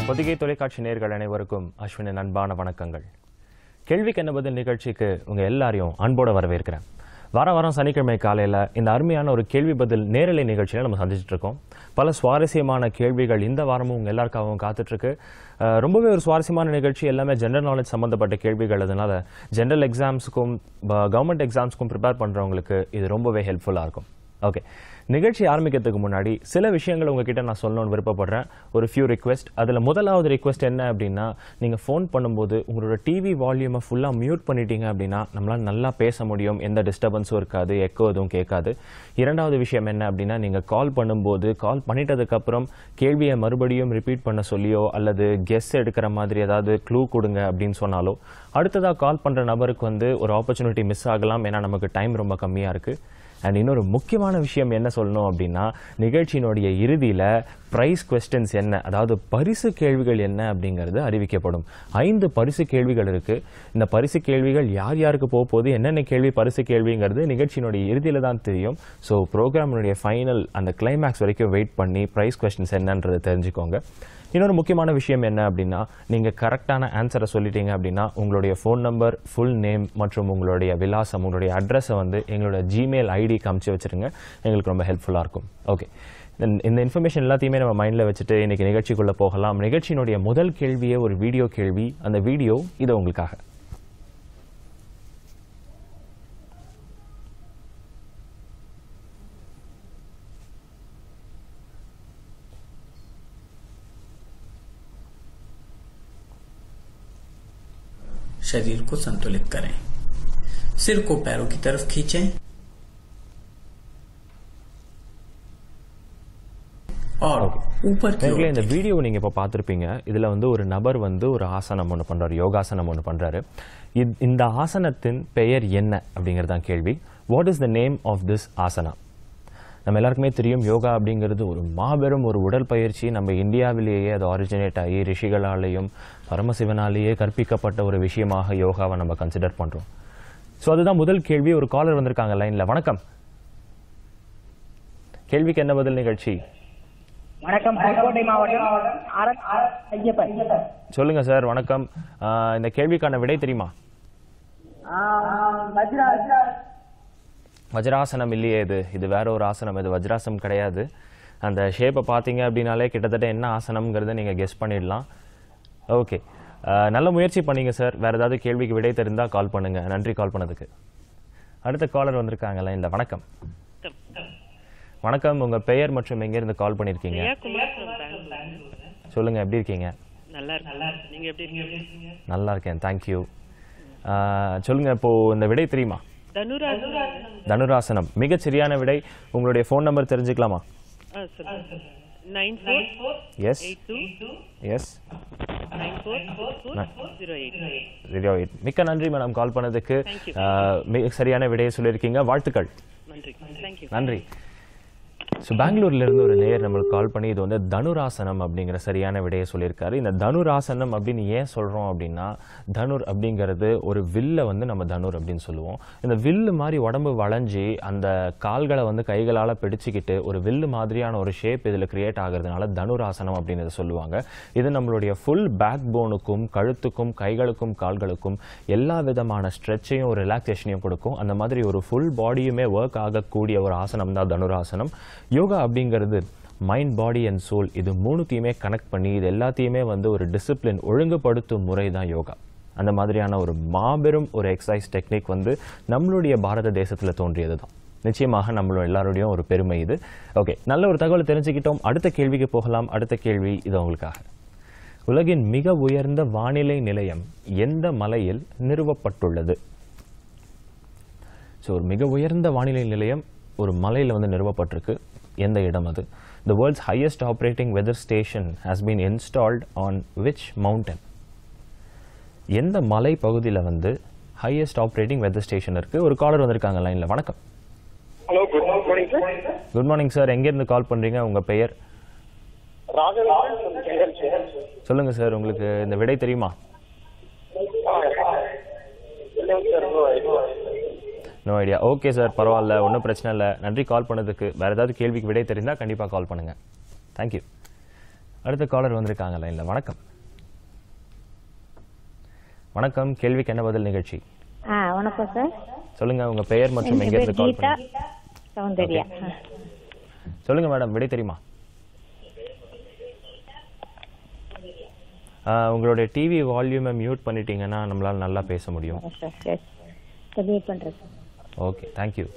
பொதிகை தொலைக்காட்சி நேயர்கள் அனைவருக்கும் அஸ்வினின் அன்பான வணக்கங்கள் கேள்விக்கு என்ன பதில் நிகழ்ச்சிக்கு உங்க எல்லாரையும் அன்போட வரவேற்கிறேன் வார வாரம் சனிக்கிழமை காலையில இந்த அருமையான ஒரு கேள்வி பதில் நேரலை நிகழ்ச்சியில நம்ம சந்திச்சுட்டு இருக்கோம் பல சுவாரஸ்யமான கேள்விகள் இந்த வாரமும் உங்க எல்லாருக்காகவும் காத்துட்டு இருக்கு அஹ், ரொம்பவே ஒரு சுவாரஸ்யமான நிகழ்ச்சி எல்லாமே ஜெனரல் நாலேஜ் சம்பந்தப்பட்ட கேள்விகள் அதனால ஜெனரல் எக்ஸாம்ஸுக்கும் கவர்மெண்ட் எக்ஸாம்ஸ்க்கும் ப்ரிப்பேர் பண்றவங்களுக்கு இது ரொம்பவே ஹெல்ப்ஃபுல்லா இருக்கும் ஓகே நிகழ்ச்சி ஆரம்பிக்கிறதுக்கு முன்னாடி சில விஷயங்கள் உங்ககிட்ட நான் சொல்லணும்னு விருப்பப்படுறேன் ஒரு ஃபியூ ரிக்வெஸ்ட் அதில் முதலாவது ரிக்வெஸ்ட் என்ன அப்படின்னா நீங்கள் ஃபோன் பண்ணும்போது உங்களோட டிவி வால்யூமை ஃபுல்லாக மியூட் பண்ணிட்டீங்க அப்படின்னா நம்மளால் நல்லா பேச முடியும் எந்த டிஸ்டர்பன்ஸும் இருக்காது எக்கோ எதுவும் கேட்காது இரண்டாவது விஷயம் என்ன அப்படின்னா நீங்கள் கால் பண்ணும்போது கால் பண்ணிட்டதுக்கப்புறம் கேள்வியை மறுபடியும் ரிப்பீட் பண்ண சொல்லியோ அல்லது கெஸ் எடுக்கிற மாதிரி ஏதாவது க்ளூ கொடுங்க அப்படின்னு சொன்னாலோ அடுத்ததாக கால் பண்ணுற நபருக்கு வந்து ஒரு ஆப்பர்ச்சுனிட்டி மிஸ் ஆகலாம் ஏன்னா நமக்கு டைம் ரொம்ப கம்மியாக இருக்குது அண்ட் இன்னொரு முக்கியமான விஷயம் என்ன சொல்லணும் அப்படின்னா நிகழ்ச்சியினுடைய இறுதியில் ப்ரைஸ் கொஸ்டின்ஸ் என்ன அதாவது பரிசு கேள்விகள் என்ன அப்படிங்கிறது அறிவிக்கப்படும் ஐந்து பரிசு கேள்விகள் இருக்கு இந்த பரிசு கேள்விகள் யார் யாருக்கு போக போகுது என்னென்ன கேள்வி பரிசு கேள்விங்கிறது நிகழ்ச்சியினுடைய இறுதியில் தான் தெரியும் ஸோ ப்ரோக்ராமினுடைய ஃபைனல் அந்த கிளைமேக்ஸ் வரைக்கும் வெயிட் பண்ணி ப்ரைஸ் கொஸ்டின்ஸ் என்னன்றதை தெரிஞ்சுக்கோங்க இன்னொரு முக்கியமான விஷயம் என்ன அப்படின்னா நீங்கள் கரெக்டான ஆன்சரை சொல்லிட்டீங்க அப்படின்னா உங்களுடைய ஃபோன் நம்பர் ஃபுல் நேம் மற்றும் உங்களுடைய விலாசம் உங்களுடைய அட்ரஸை வந்து எங்களோட ஜிமெயில் ஐடி காமிச்சு வச்சிருங்க எங்களுக்கு ரொம்ப ஹெல்ப்ஃபுல்லாக இருக்கும் ஓகே இந்த இன்ஃபர்மேஷன் எல்லாத்தையுமே நம்ம மைண்டில் வச்சுட்டு இன்னைக்கு நிகழ்ச்சிக்குள்ளே போகலாம் நிகழ்ச்சியினுடைய முதல் கேள்வியே ஒரு வீடியோ கேள்வி அந்த வீடியோ இது உங்களுக்காக शरीर को संतुलित करें सिर को पैरों की तरफ खींचें और ऊपर की நேர்களே ओर இந்த வீடியோ நீங்க இப்போ பார்த்துருப்பீங்க இதுல வந்து ஒரு நபர் வந்து ஒரு ஆசனம் ஒன்று பண்றாரு யோகாசனம் ஒன்று பண்றாரு இத்- இந்த ஆசனத்தின் பெயர் என்ன அப்படிங்கிறது தான் கேள்வி what is the name of this asana நம்ம எல்லாருக்குமே தெரியும் யோகா அப்படிங்கிறது ஒரு மாபெரும் ஒரு உடல் பயிற்சி நம்ம இந்தியாவிலேயே அது ஆரிஜினேட் ஆகி ரிஷிகளாலேயும் பரமசிவனாலேயே கற்பிக்கப்பட்ட ஒரு விஷயமாக யோகாவை நம்ம கன்சிடர் பண்றோம் ஸோ அதுதான் முதல் கேள்வி ஒரு காலர் வந்திருக்காங்க லைன்ல வணக்கம் கேள்விக்கு என்ன பதில் நிகழ்ச்சி வணக்கம் புதுக்கோட்டை மாவட்டம் அர- அர- ஐயப்பன் சொல்லுங்க சார் வணக்கம் ஆஹ் இந்த கேள்விக்கான விடை தெரியுமா ஆ, வஜ்ரா வஜ்ராசனம் இல்லையே இது இது வேற ஒரு ஆசனம் இது வஜ்ராசனம் கிடையாது அந்த ஷேப்பை பார்த்தீங்க அப்படின்னாலே கிட்டத்தட்ட என்ன ஆசனம்ங்கிறத நீங்கள் கெஸ் பண்ணிடலாம் ஓகே நல்ல முயற்சி பண்ணீங்க சார் வேற ஏதாவது கேள்விக்கு விடை தெரிந்தால் கால் பண்ணுங்க நன்றி கால் பண்ணதுக்கு அடுத்த காலர் வந்திருக்காங்க லைனில் வணக்கம் வணக்கம் உங்க பெயர் மற்றும் எங்கேருந்து கால் பண்ணியிருக்கீங்க பிரியா குமார் from பெங்களூர். சொல்லுங்க எப்படி இருக்கீங்க நல்லா இருக்கு நீங்க எப்படி இருக்கீங்க நல்லா இருக்கேன் தேங்க்யூ சொல்லுங்க இப்போ இந்த விடை தெரியுமா தனுராஜ் தனுராசனம் மிகச் சரியான விடை உங்களுடைய ஃபோன் நம்பர் தெரிஞ்சுக்கலாமா நைன் ஃபோர் எஸ் எயிட் டூ எஸ் nine four four zero eight radio eight மிக்க நன்றி மேடம் கால் பண்ணதுக்கு Thank you. ஆஹ், மிக சரியான விடையை சொல்லியிருக்கீங்க வாழ்த்துக்கள் நன்றி தேங்க்யூ நன்றி ஸோ பெங்களூர்ல இருந்து ஒரு நேயர் நம்மளுக்கு கால் பண்ணி இது வந்து தனுராசனம் அப்படிங்கிற சரியான விடையை சொல்லியிருக்காரு இந்த தனுராசனம் அப்படின்னு ஏன் சொல்றோம் அப்படின்னா தனுர் அப்படிங்கிறது ஒரு வில்லை வந்து நம்ம தனுர் அப்படின்னு சொல்லுவோம் இந்த வில்லு மாதிரி உடம்பு வளைஞ்சி அந்த கால்களை வந்து கைகளால் பிடிச்சிக்கிட்டு ஒரு வில்லு மாதிரியான ஒரு ஷேப் இதில் கிரியேட் ஆகிறதுனால தனுராசனம் அப்படின்னு இதை சொல்லுவாங்க இது நம்மளுடைய ஃபுல் பேக் போனுக்கும் கழுத்துக்கும் கைகளுக்கும் கால்களுக்கும் எல்லா விதமான ஸ்ட்ரெச்சையும் ரிலாக்ஸேஷனையும் கொடுக்கும் அந்த மாதிரி ஒரு ஃபுல் பாடியுமே ஒர்க் ஆகக்கூடிய ஒரு ஆசனம் தான் தனுராசனம் யோகா அப்படிங்கிறது மைண்ட் பாடி அண்ட் சோல் இது மூணுத்தையுமே கனெக்ட் பண்ணி இது எல்லாத்தையுமே வந்து ஒரு டிசிப்ளின் ஒழுங்குபடுத்தும் முறை தான் யோகா அந்த மாதிரியான ஒரு மாபெரும் ஒரு எக்ஸசைஸ் டெக்னிக் வந்து நம்மளுடைய பாரத தேசத்தில் தோன்றியது தான் நிச்சயமாக நம்மளோட எல்லாருடையும் ஒரு பெருமை இது ஓகே நல்ல ஒரு தகவலை தெரிஞ்சுக்கிட்டோம் அடுத்த கேள்விக்கு போகலாம் அடுத்த கேள்வி இது உங்களுக்காக உலகின் மிக உயர்ந்த வானிலை நிலையம் எந்த மலையில் நிறுவப்பட்டுள்ளது ஸோ ஒரு மிக உயர்ந்த வானிலை நிலையம் ஒரு மலையில் வந்து நிறுவப்பட்டிருக்கு எந்த இடம் அது the world's highest operating weather station has been installed on which mountain எந்த மலை பகுதியில் வந்து ஹையஸ்ட் ஆப்ரேட்டிங் வெதர் ஸ்டேஷன் இருக்கு ஒரு காலர் வந்திருக்காங்க லைனில் வணக்கம் hello good morning sir good morning sir எங்கேருந்து கால் பண்ணுறீங்க உங்கள் பெயர் ராகவேந்திரன் from செங்கல் சார் சொல்லுங்கள் சார் உங்களுக்கு இந்த விடை தெரியுமா இல்லைங்க sir no idea. No idea okay sir பரவாயில்ல ஒன்றும் பிரச்சனை இல்லை நன்றி கால் பண்ணதுக்கு வேறு ஏதாவது கேள்விக்கு விடை தெரிந்தால் கண்டிப்பாக கால் பண்ணுங்கள் தேங்க்யூ அடுத்த காலர் வந்திருக்காங்க லைன்ல வணக்கம் வணக்கம் கேள்விக்கு என்ன பதில் நிகழ்ச்சி ஆ வணக்கம் சார் சொல்லுங்க உங்க பெயர் மற்றும் என் எங்க பேர் இருந்து கால் கீதா பண்ணி சௌந்தர்யா ஆ. சொல்லுங்க மேடம் விடை தெரியுமா ஆ, உங்களுடைய டிவி வால்யூமை மியூட் பண்ணிட்டீங்கன்னா நம்மளால நல்லா பேச முடியும் ஆ, சார் எஸ் சார் வெயிட் பண்ணுறேன் சார் ஓகே தேங்க்யூ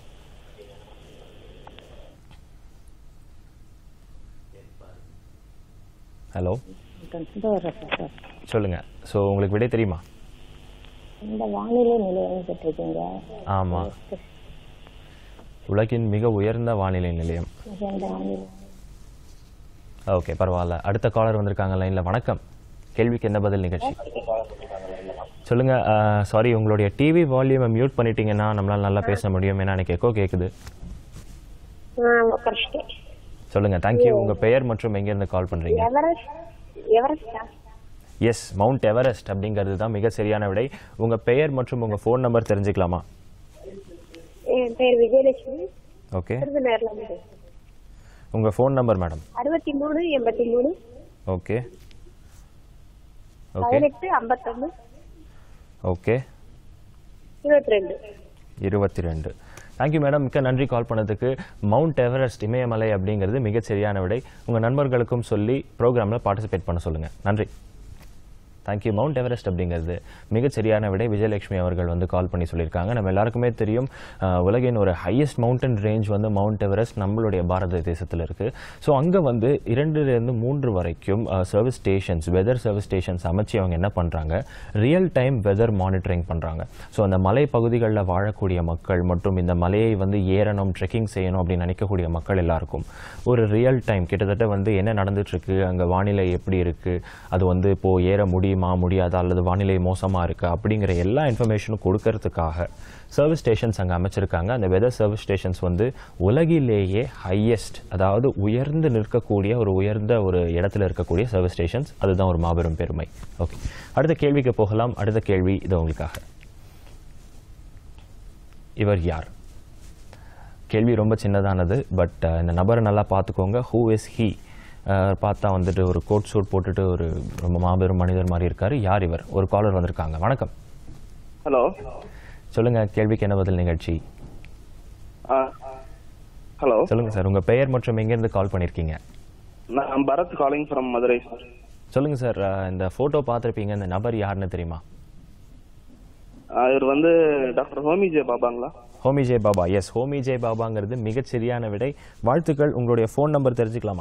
ஹலோ இந்த வர்றேன் சார் சார் சொல்லுங்க ஸோ உங்களுக்கு விடை தெரியுமா இந்த வானிலை நிலையம் கேட்டிருக்கீங்க ஆமா உலகின் மிக உயர்ந்த வானிலை நிலையம் இந்த வானிலை ஓகே பரவாயில்ல அடுத்த காலர் வந்திருக்காங்க லைன்ல வணக்கம் கேள்விக்கு என்ன பதில் நிகழ்ச்சி சொல்லுங்க சாரி உங்களுடைய டிவி வால்யூமை மியூட் பண்ணிட்டீங்கன்னா நம்மளால நல்லா பேச முடியும் ஏன்னா எனக்கு எக்கோ கேக்குது கரெக்ட் சொல்லுங்க தேங்க்யூ உங்க பெயர் மற்றும் எங்க இருந்து கால் பண்றீங்க எவரெஸ்ட் எவரெஸ்டா எஸ் மவுண்ட் எவரெஸ்ட் அப்படிங்கிறது தான் மிக சரியான விடை உங்க பெயர் மற்றும் உங்க ஃபோன் நம்பர் தெரிஞ்சுக்கலாமா என் பேர் விஜயலட்சுமி ஓகே விருதுநகர்ல இருந்து உங்க ஃபோன் நம்பர் மேடம் அறுபத்தி மூணு எண்பத்தி மூணு ஓகே ஓகே பதினெட்டு ஐம்பத்தொன்னு ஓகே இருபத்தி ரெண்டு இருபத்தி ரெண்டு தேங்க்யூ மேடம் மிக்க நன்றி கால் பண்ணதுக்கு மவுண்ட் எவரெஸ்ட் இமயமலை அப்படிங்கிறது மிகச் சரியான விடை உங்கள் நண்பர்களுக்கும் சொல்லி ப்ரோக்ராமில் பார்ட்டிசிபேட் பண்ண சொல்லுங்கள் நன்றி தேங்க்யூ மவுண்ட் எவரெஸ்ட் அப்படிங்கிறது மிகச் சரியான விடை விஜயலட்சுமி அவர்கள் வந்து கால் பண்ணி சொல்லியிருக்காங்க நம்ம எல்லாருக்குமே தெரியும் அஹ், உலகின் ஒரு ஹையஸ்ட் மவுண்டன் ரேஞ்ச் வந்து மவுண்ட் எவரெஸ்ட் நம்மளுடைய பாரத தேசத்தில் இருக்குது ஸோ அங்கே வந்து இரண்டுலேருந்து மூன்று வரைக்கும் service stations weather service stations அமைச்சு அவங்க என்ன பண்ணுறாங்க ரியல் டைம் வெதர் மானிட்டரிங் பண்ணுறாங்க ஸோ அந்த மலை பகுதிகளில் வாழக்கூடிய மக்கள் மற்றும் இந்த மலையை வந்து ஏறணும் ட்ரெக்கிங் செய்யணும் அப்படின்னு நினைக்கக்கூடிய மக்கள் எல்லாருக்கும் ஒரு ரியல் டைம் கிட்டத்தட்ட வந்து என்ன நடந்துட்டு இருக்கு அங்கே வானிலை எப்படி இருக்கு அது வந்து இப்போ ஏற முடியுமா முடியாதா அல்லது வானிலை மோசமா இருக்கு அப்படிங்கிற எல்லா இன்ஃபர்மேஷனும் கொடுக்கறதுக்காக சர்வீஸ் ஸ்டேஷன்ஸ் அங்கே அமைச்சிருக்காங்க அந்த வெதர் சர்வீஸ் ஸ்டேஷன்ஸ் வந்து உலகிலேயே ஹையஸ்ட் அதாவது உயர்ந்து நிற்கக்கூடிய ஒரு உயர்ந்த ஒரு இடத்துல இருக்கக்கூடிய சர்வீஸ் ஸ்டேஷன்ஸ் அதுதான் ஒரு மாபெரும் பெருமை ஓகே அடுத்த கேள்விக்கு போகலாம் அடுத்த கேள்வி இது உங்களுக்காக இவர் யார் கேள்வி ரொம்ப சின்னதானது பட் இந்த நபரை நல்லா பார்த்துக்கோங்க ஹூ இஸ் ஹீ பார்த்தா வந்துட்டு ஒரு கோட் சூட் போட்டுட்டு ஒரு ரொம்ப மாபெரும் மனிதர் மாதிரி இருக்காரு யார் இவர் ஒரு காலர் வந்திருக்காங்க வணக்கம் ஹலோ சொல்லுங்க கேள்விக்கு என்ன பதில் நிகழ்ச்சி ஹலோ சொல்லுங்க சார் உங்க பெயர் மற்றும் எங்கேருந்து கால் பண்ணியிருக்கீங்க நான் Bharath calling from Madurai sir சொல்லுங்க சார் இந்த போட்டோ பார்த்துருப்பீங்க இந்த நபர் யாருன்னு தெரியுமா இவர் வந்து டாக்டர் ஹோமி ஜே பாபாங்களா ஹோமி ஜே பாபா எஸ் ஹோமி ஜே பாபாங்கிறது மிகச் சரியான விடை வாழ்த்துக்கள் உங்களுடைய ஃபோன் நம்பர் தெரிஞ்சுக்கலாமா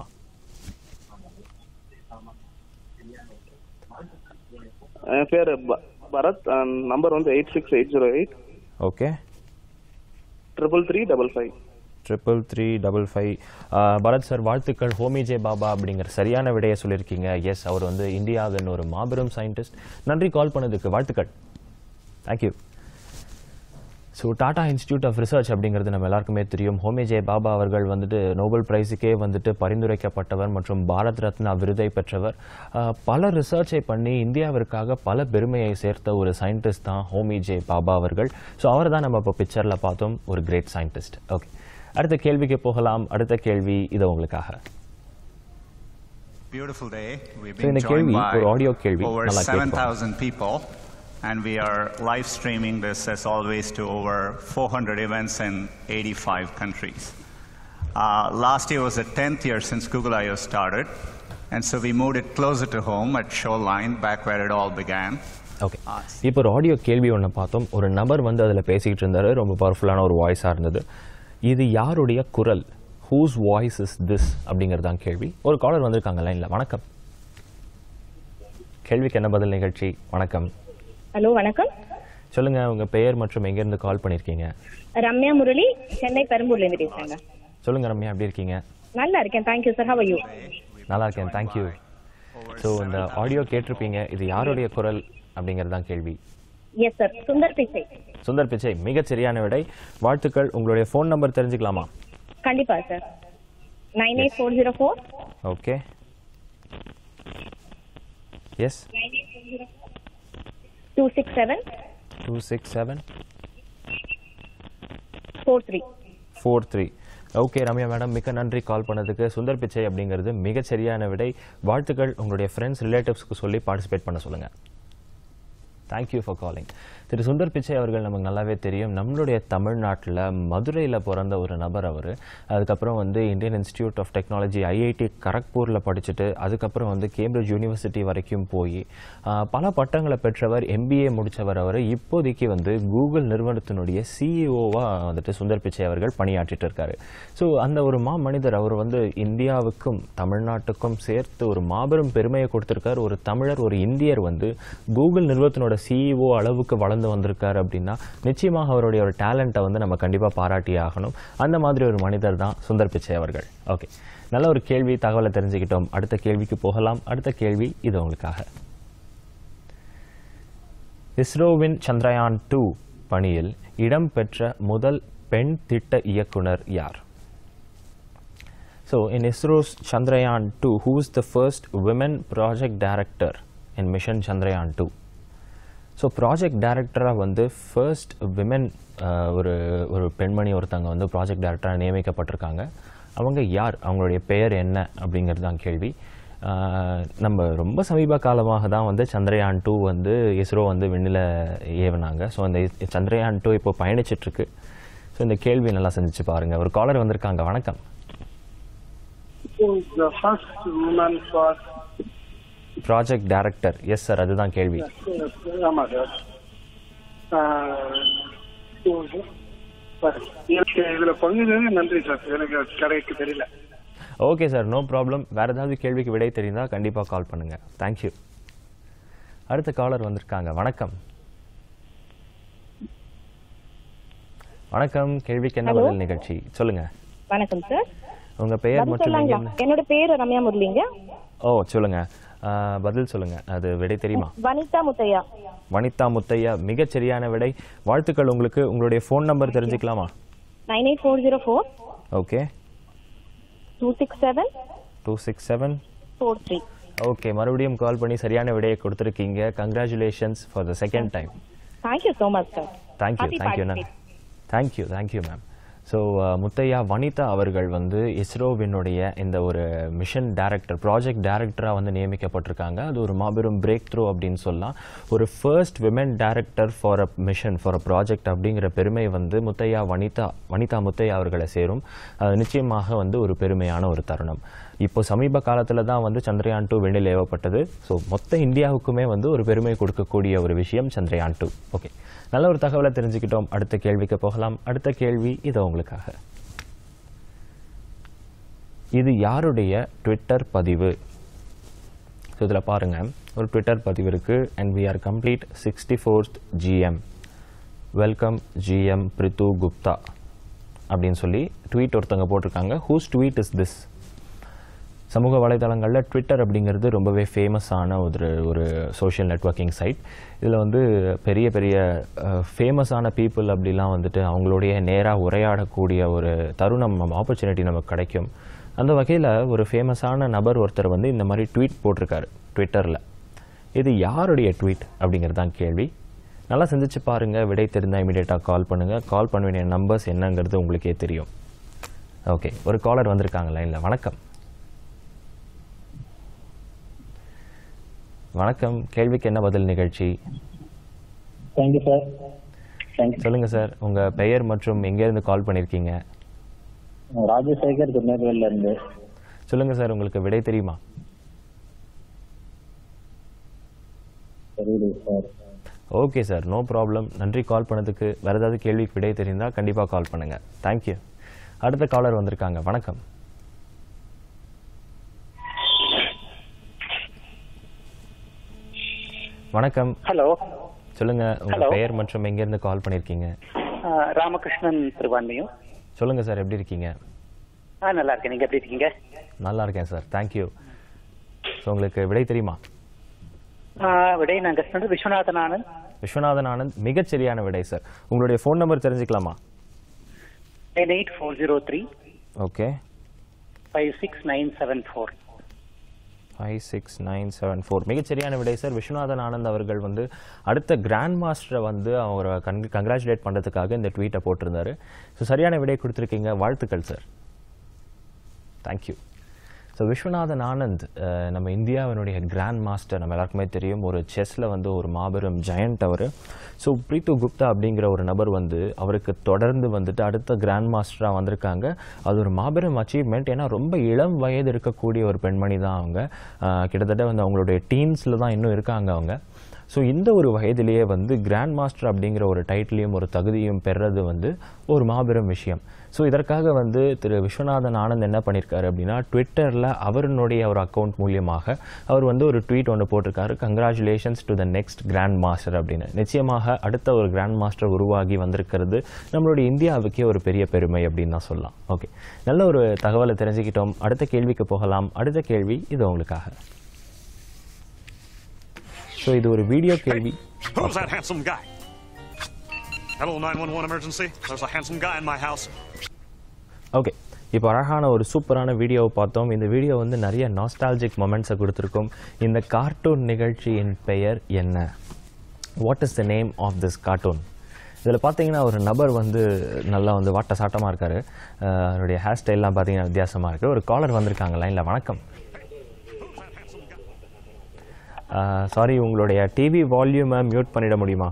என் பேர் ப- பரத் நம்பர் வந்து eight six eight zero eight okay triple three double five triple three double five Bharath sir வாழ்த்துக்கள் ஹோமி ஜே பாபா அப்படிங்கிற சரியான விடையை சொல்லியிருக்கீங்க எஸ் அவர் வந்து இந்தியாவின் ஒரு மாபெரும் சயின்டிஸ்ட் நன்றி கால் பண்ணதுக்கு வாழ்த்துக்கள் thank you so Tata Institute of Research அப்படிங்கிறது நம்ம எல்லாருக்குமே தெரியும் ஹோமி ஜே பாபா அவர்கள் வந்துட்டு நோபல் பிரைஸுக்கே வந்துட்டு பரிந்துரைக்கப்பட்டவர் மற்றும் பாரத் ரத்னா விருதை பெற்றவர் அஹ், பல ரிசர்ச்சை பண்ணி இந்தியாவிற்காக பல பெருமையை சேர்த்த ஒரு சயின்டிஸ்ட் தான் ஹோமி ஜே பாபா அவர்கள் ஸோ அவர் தான் நம்ம இப்போ பிக்சரில் பார்த்தோம் ஒரு கிரேட் சயின்டிஸ்ட் ஓகே அடுத்த கேள்விக்கு போகலாம் அடுத்த கேள்வி இது உங்களுக்காக Beautiful day. We've So, been இந்த joined கேள்வி by ஒரு audio கேள்வி. over நல்லா கேட்கலாம். 7,000 people, and we are live streaming this as always to over 400 events in 85 countries. Uh, last year was the 10th year since Google I/O started, and so we moved it closer to home at Shoreline, back where it all began. Okay இப்போ ஒரு audio கேள்வி ஒன்று பார்த்தோம் ஒரு நபர் வந்து அதில் பேசிக்கிட்டு இருந்தாரு ரொம்ப பவர்ஃபுல்லான ஒரு வாய்ஸாக இருந்தது இது யாருடைய குரல் ஹூஸ் வாய்ஸ் இஸ் திஸ் அப்படிங்கிறது தான் கேள்வி ஒரு காலர் வந்திருக்காங்க லைனில் வணக்கம் கேள்விக்கு என்ன பதில் நிகழ்ச்சி வணக்கம் ஹலோ வணக்கம் சொல்லுங்க உங்க பெயர் மற்றும் எங்கேருந்து கால் பண்ணியிருக்கீங்க ரம்யா முரளி சென்னை பெரம்பூர்ல இருந்து பேசுறாங்க சொல்லுங்க ரம்யா எப்படி இருக்கீங்க நல்லா இருக்கேன் தேங்க்யூ சார் ஹவ் யூ நல்லா இருக்கேன் தேங்க்யூ ஸோ இந்த ஆடியோ கேட்டிருப்பீங்க இது யாருடைய குரல் அப்படிங்கிறது தான் கேள்வி எஸ் சார் சுந்தர் பிச்சை சுந்தர் பிச்சை மிகச் சரியான விடை வாழ்த்துக்கள் உங்களுடைய ஃபோன் நம்பர் தெரிஞ்சுக்கலாமா கண்டிப்பா sir nine eight four zero four okay yes two six seven two six seven four three four three okay Ramya madam மிக்க நன்றி கால் பண்ணதுக்கு சுந்தர் பிச்சை அப்படிங்கிறது மிகச் சரியான விடை வாழ்த்துக்கள் உங்களுடைய ஃப்ரெண்ட்ஸ் ரிலேட்டிவ்ஸ்க்கு சொல்லி பார்ட்டிசிபேட் பண்ண சொல்லுங்கள் thank you for calling Thiru Sundar Pichai அவர்கள் நமக்கு நல்லாவே தெரியும் நம்மளுடைய தமிழ்நாட்டில் மதுரையில் பிறந்த ஒரு நபர் அவர் அதுக்கப்புறம் வந்து Indian Institute of Technology IIT கரக்பூரில் படிச்சுட்டு அதுக்கப்புறம் வந்து கேம்பிரிட்ஜ் யூனிவர்சிட்டி வரைக்கும் போய் ஆஹ், பல பட்டங்களை பெற்றவர் எம்பிஏ முடித்தவர் அவர் இப்போதைக்கு வந்து கூகுள் நிறுவனத்தினுடைய சிஇஓவாக வந்துட்டு சுந்தர் பிச்சை அவர்கள் பணியாற்றிட்டு இருக்காரு ஸோ அந்த ஒரு மா மனிதர் அவர் வந்து இந்தியாவுக்கும் தமிழ்நாட்டுக்கும் சேர்த்து ஒரு மாபெரும் பெருமையை கொடுத்திருக்கார் ஒரு தமிழர் ஒரு இந்தியர் வந்து கூகுள் நிறுவனத்தினோட சிஇஓ அளவுக்கு வளர்ந்து வந்திருக்காரு அப்படின்னா நிச்சயமாக அவருடைய ஒரு டேலண்ட்டை வந்து நம்ம கண்டிப்பாக பாராட்டியே ஆகணும் அந்த மாதிரி ஒரு மனிதர் தான் சுந்தர் பிச்சை அவர்கள் ஓகே நல்ல ஒரு கேள்வி தகவலை தெரிஞ்சுக்கிட்டோம் அடுத்த கேள்விக்கு போகலாம் அடுத்த கேள்வி இது உங்களுக்காக இஸ்ரோவின் சந்திரயான் டூ பணியில் இடம்பெற்ற முதல் பெண் திட்ட இயக்குனர் யார் So in ISRO's Chandrayaan 2, who is the first women project director in mission Chandrayaan 2? So project டைரக்டராக வந்து ஃபர்ஸ்ட் விமென் ஒரு ஒரு பெண்மணி ஒருத்தவங்க வந்து ப்ராஜெக்ட் டைரக்டராக நியமிக்கப்பட்டிருக்காங்க அவங்க யார் அவங்களுடைய பெயர் என்ன அப்படிங்கிறது தான் கேள்வி ஆஹ் நம்ம ரொம்ப சமீப காலமாக தான் வந்து சந்திரயான் டூ வந்து இஸ்ரோ வந்து விண்ணில் ஏவினாங்க ஸோ அந்த இ- சந்திரயான் டூ இப்போ பயணிச்சிட்ருக்கு ஸோ இந்த கேள்வி நல்லா செஞ்சுச்சு பாருங்கள் ஒரு காலர் வந்திருக்காங்க வணக்கம் the first woman for project director yes sir அதுதான் கேள்வி ஆமா சார் சார் எனக்கு இதுல பங்குது நன்றி சார் எனக்கு கரெக்ட் தெரியல ஓகே சார் நோ ப்ராப்ளம் வேறு ஏதாவது கேள்விக்கு விடை தெரிந்தால் கண்டிப்பாக கால் பண்ணுங்கள் தேங்க்யூ அடுத்த காலர் வந்திருக்காங்க வணக்கம் வணக்கம் கேள்விக்கு என்ன பதில் நிகழ்ச்சி சொல்லுங்க வணக்கம் சார் உங்க பெயர் பதில் மற்றும் சொல்லாங்க எங்கிருந்து என்னோட பேரு ரம்யா முரளிங்க ஓ சொல்லுங்க ஆ, பதில் சொல்லுங்க அது விடை தெரியுமா வனிதா முத்தையா வனிதா முத்தையா மிகச் சரியான விடை வாழ்த்துக்கள் உங்களுக்கு உங்களுடைய ஃபோன் நம்பர் தெரிஞ்சுக்கலாமா nine eight four zero four okay two six seven two six seven four three okay மறுபடியும் கால் பண்ணி சரியான விடையை கொடுத்துருக்கீங்க congratulations for the second time thank you so much sir thank you Happy thank you ma'am participate. Thank you thank you ma'am so Muthayya Vanitha அவர்கள் வந்து இஸ்ரோவினுடைய இந்த ஒரு mission director project டைரக்டராக வந்து நியமிக்கப்பட்டிருக்காங்க அது ஒரு மாபெரும் பிரேக் த்ரூ அப்படின்னு சொல்லலாம் ஒரு first women director for a mission for a project அப்படிங்கிற பெருமை வந்து முத்தையா வனிதா வனிதா முத்தையா அவர்களை சேரும் அது நிச்சயமாக வந்து ஒரு பெருமையான ஒரு தருணம் இப்போ சமீப காலத்தில் தான் வந்து சந்திரயான் டூ விண்ணில் ஏவப்பட்டது ஸோ மொத்த இந்தியாவுக்குமே வந்து ஒரு பெருமை கொடுக்கக்கூடிய ஒரு விஷயம் சந்திரயான் டூ ஓகே நல்ல ஒரு தகவலை தெரிஞ்சுக்கிட்டோம் அடுத்த கேள்விக்கு போகலாம் அடுத்த கேள்வி இது உங்களுக்காக இது யாருடைய ட்விட்டர் பதிவு ஸோ இதில் பாருங்கள் ஒரு ட்விட்டர் பதிவு இருக்குது and we are complete sixty fourth GM welcome GM Pritu Gupta அப்படின்னு சொல்லி ட்வீட் ஒருத்தவங்க போட்டிருக்காங்க ஹூஸ் ட்வீட் இஸ் திஸ் சமூக வலைதளங்களில் ட்விட்டர் அப்படிங்கிறது ரொம்பவே ஃபேமஸான ஒரு ஒரு சோஷியல் நெட்வொர்க்கிங் சைட் இதில் வந்து பெரிய பெரிய ஃபேமஸான பீப்புள் அப்படிலாம் வந்துட்டு அவங்களுடைய நேராக உரையாடக்கூடிய ஒரு தருணம் நம்ம ஆப்பர்ச்சுனிட்டி நமக்கு கிடைக்கும் அந்த வகையில் ஒரு ஃபேமஸான நபர் ஒருத்தர் வந்து இந்த மாதிரி ட்வீட் போட்டிருக்காரு ட்விட்டரில் இது யாருடைய ட்வீட் அப்படிங்கிறது தான் கேள்வி நல்லா சிந்திச்சு பாருங்கள் விடை தெரிந்தால் இமீடியட்டாக கால் பண்ணுங்கள் கால் பண்ண வேண்டிய நம்பர்ஸ் என்னங்கிறது உங்களுக்கே தெரியும் ஓகே ஒரு காலர் வந்திருக்காங்க லைனில் வணக்கம் வணக்கம் கேள்விக்கு என்ன பதில் நிகழ்ச்சி தேங்க்யூ சார் தேங்க்யூ சொல்லுங்க சார் உங்க பெயர் மற்றும் எங்கேருந்து கால் பண்ணியிருக்கீங்க ராஜசேகர் திருநெல்வேலில இருந்து சொல்லுங்க சார் உங்களுக்கு விடை தெரியுமா தெரியல sir okay sir no problem நன்றி கால் பண்ணதுக்கு வேற ஏதாவது கேள்விக்கு விடை தெரிந்தால் கண்டிப்பாக கால் பண்ணுங்க தேங்க்யூ அடுத்த காலர் வந்திருக்காங்க வணக்கம் வணக்கம் ஹலோ சொல்லுங்க உங்க Hello. பெயர் மற்றும் எங்கேருந்து கால் பண்ணியிருக்கீங்க ராமகிருஷ்ணன் திருவான்மையும் சொல்லுங்க சார் எப்படி இருக்கீங்க ஆ நல்லா இருக்கேன் நீங்க எப்படி இருக்கீங்க நல்லா இருக்கேன் சார் தேங்க்யூ ஸோ உங்களுக்கு விடை தெரியுமா ஆ, விடை நாங்க சொன்னது விஸ்வநாதன் ஆனந்த் விஸ்வநாதன் ஆனந்த் மிகச் சரியான விடை சார் உங்களுடைய ஃபோன் நம்பர் தெரிஞ்சுக்கலாமா nine eight four zero three okay five six nine seven four five six nine seven four மிகச்சரியான விடை சார் விஸ்வநாதன் ஆனந்த் அவர்கள் வந்து அடுத்த கிராண்ட் மாஸ்டரை வந்து அவரை கங் கங்க்ராச்சுலேட் பண்ணுறதுக்காக இந்த ட்வீட்டை போட்டிருந்தாரு ஸோ சரியான விடை கொடுத்துருக்கீங்க வாழ்த்துக்கள் sir thank you so Viswanathan Anand அஹ், நம்ம இந்தியாவினுடைய கிராண்ட் மாஸ்டர் நம்ம எல்லாருக்குமே தெரியும் ஒரு செஸ்ஸில் வந்து ஒரு மாபெரும் ஜெயண்ட் அவர் ஸோ பிரீத்து குப்தா அப்படிங்கிற ஒரு நபர் வந்து அவருக்கு தொடர்ந்து வந்துட்டு அடுத்த கிராண்ட் மாஸ்டராக வந்திருக்காங்க அது ஒரு மாபெரும் அச்சீவ்மெண்ட் ஏன்னா ரொம்ப இளம் வயது இருக்கக்கூடிய ஒரு பெண்மணி தான் அவங்க அஹ், கிட்டத்தட்ட வந்து அவங்களுடைய டீன்ஸில் தான் இன்னும் இருக்காங்க அவங்க ஸோ இந்த ஒரு வயதிலேயே வந்து கிராண்ட் மாஸ்டர் அப்படிங்கிற ஒரு டைட்டிலையும் ஒரு தகுதியும் பெறுறது வந்து ஒரு மாபெரும் விஷயம் ஸோ இதற்காக வந்து திரு விஸ்வநாதன் ஆனந்த் என்ன பண்ணியிருக்காரு அப்படின்னா ட்விட்டரில் அவருடைய ஒரு அக்கௌண்ட் மூலியமாக அவர் வந்து ஒரு ட்வீட் ஒன்று போட்டிருக்காரு congratulations to the next grandmaster அப்படின்னு நிச்சயமாக அடுத்த ஒரு கிராண்ட் மாஸ்டர் உருவாகி வந்திருக்கிறது நம்மளுடைய இந்தியாவுக்கே ஒரு பெரிய பெருமை அப்படின்னு தான் சொல்லலாம் ஓகே நல்ல ஒரு தகவலை தெரிஞ்சுக்கிட்டோம் அடுத்த கேள்விக்கு போகலாம் அடுத்த கேள்வி இது உங்களுக்காக ஸோ இது ஒரு வீடியோ கேள்வி Who's that handsome guy? Hello, 911 emergency. There's a handsome guy in my house. Okay இப்போ அழகான ஒரு சூப்பரான வீடியோவை பார்த்தோம் இந்த வீடியோ வந்து நிறைய நாஸ்டாலஜிக் மொமெண்ட்ஸை கொடுத்துருக்கும் இந்த கார்ட்டூன் நிகழ்ச்சியின் பெயர் என்ன what is the name of this cartoon இதில் பார்த்தீங்கன்னா ஒரு நபர் வந்து நல்லா வந்து வாட்ட சாட்டமாக இருக்கார் அவருடைய ஹேர் ஸ்டைல்லாம் பார்த்தீங்கன்னா வித்தியாசமாக இருக்குது ஒரு காலர் வந்திருக்காங்க லைனில் வணக்கம் சாரி உங்களுடைய டிவி வால்யூமை மியூட் பண்ணிட முடியுமா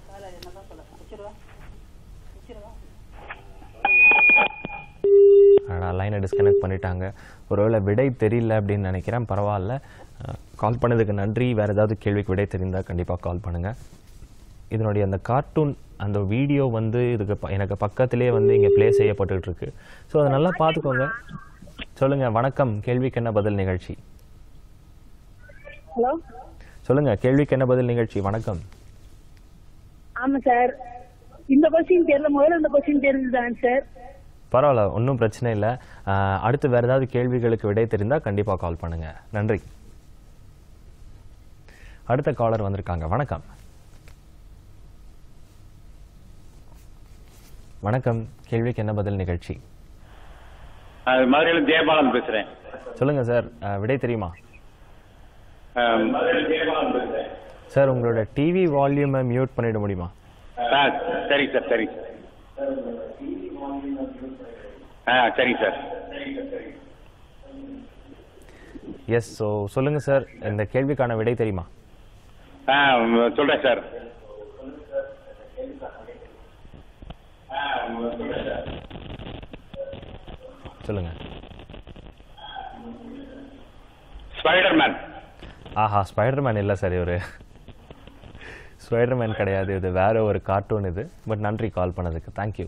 லைனை டிஸ்கனெக்ட் பண்ணிட்டாங்க ஒருவேளை விடை தெரியல அப்படின்னு நினைக்கிறேன் பரவாயில்ல கால் பண்ணதுக்கு நன்றி வேறு ஏதாவது கேள்விக்கு விடை தெரிந்தால் கண்டிப்பாக கால் பண்ணுங்கள் இதனுடைய அந்த கார்ட்டூன் அந்த வீடியோ வந்து இதுக்கு ப- எனக்கு பக்கத்திலே வந்து இங்கே ப்ளே செய்யப்பட்டுட்டு இருக்கு ஸோ அதை நல்லா பார்த்துக்கோங்க சொல்லுங்கள் வணக்கம் கேள்விக்கு என்ன பதில் நிகழ்ச்சி ஹலோ சொல்லுங்கள் கேள்விக்கு என்ன பதில் நிகழ்ச்சி வணக்கம் ஆமா சார் இந்த கொஸ்டின் தெரியல முதல்ல இந்த கொஸ்டின் தெரிஞ்சுதான் சார் பரவாயில்ல ஒன்றும் பிரச்சனை இல்லை அஹ், அடுத்து வேறு ஏதாவது கேள்விகளுக்கு விடை தெரிந்தால் கண்டிப்பாக கால் பண்ணுங்கள் நன்றி அடுத்த காலர் வந்திருக்காங்க வணக்கம் வணக்கம் கேள்விக்கு என்ன பதில் நிகழ்ச்சி அது மதுரையில ஜெயபாலன் பேசுறேன் சொல்லுங்க சார் அஹ், விடை தெரியுமா அஹ், மதுரையில ஜெயபாலன் பேசுறேன் சார் உங்களோட டிவி வால்யூமை மியூட் பண்ணிட முடியுமா ஆ சரி சார் சரி சார் ஆ சரி சார் எஸ் ஸோ சொல்லுங்க சார் இந்த கேள்விக்கான விடை தெரியுமா ஆ சொல்றேன் சார் சொல்லுங்க ஸ்பைடர்மேன் ஆஹா ஸ்பைடர்மேன் இல்லை சார் இவர் ஸ்பைடர்மேன் கிடையாது இது வேற ஒரு கார்ட்டூன் இது பட் நன்றி கால் பண்ணதுக்கு தேங்க்யூ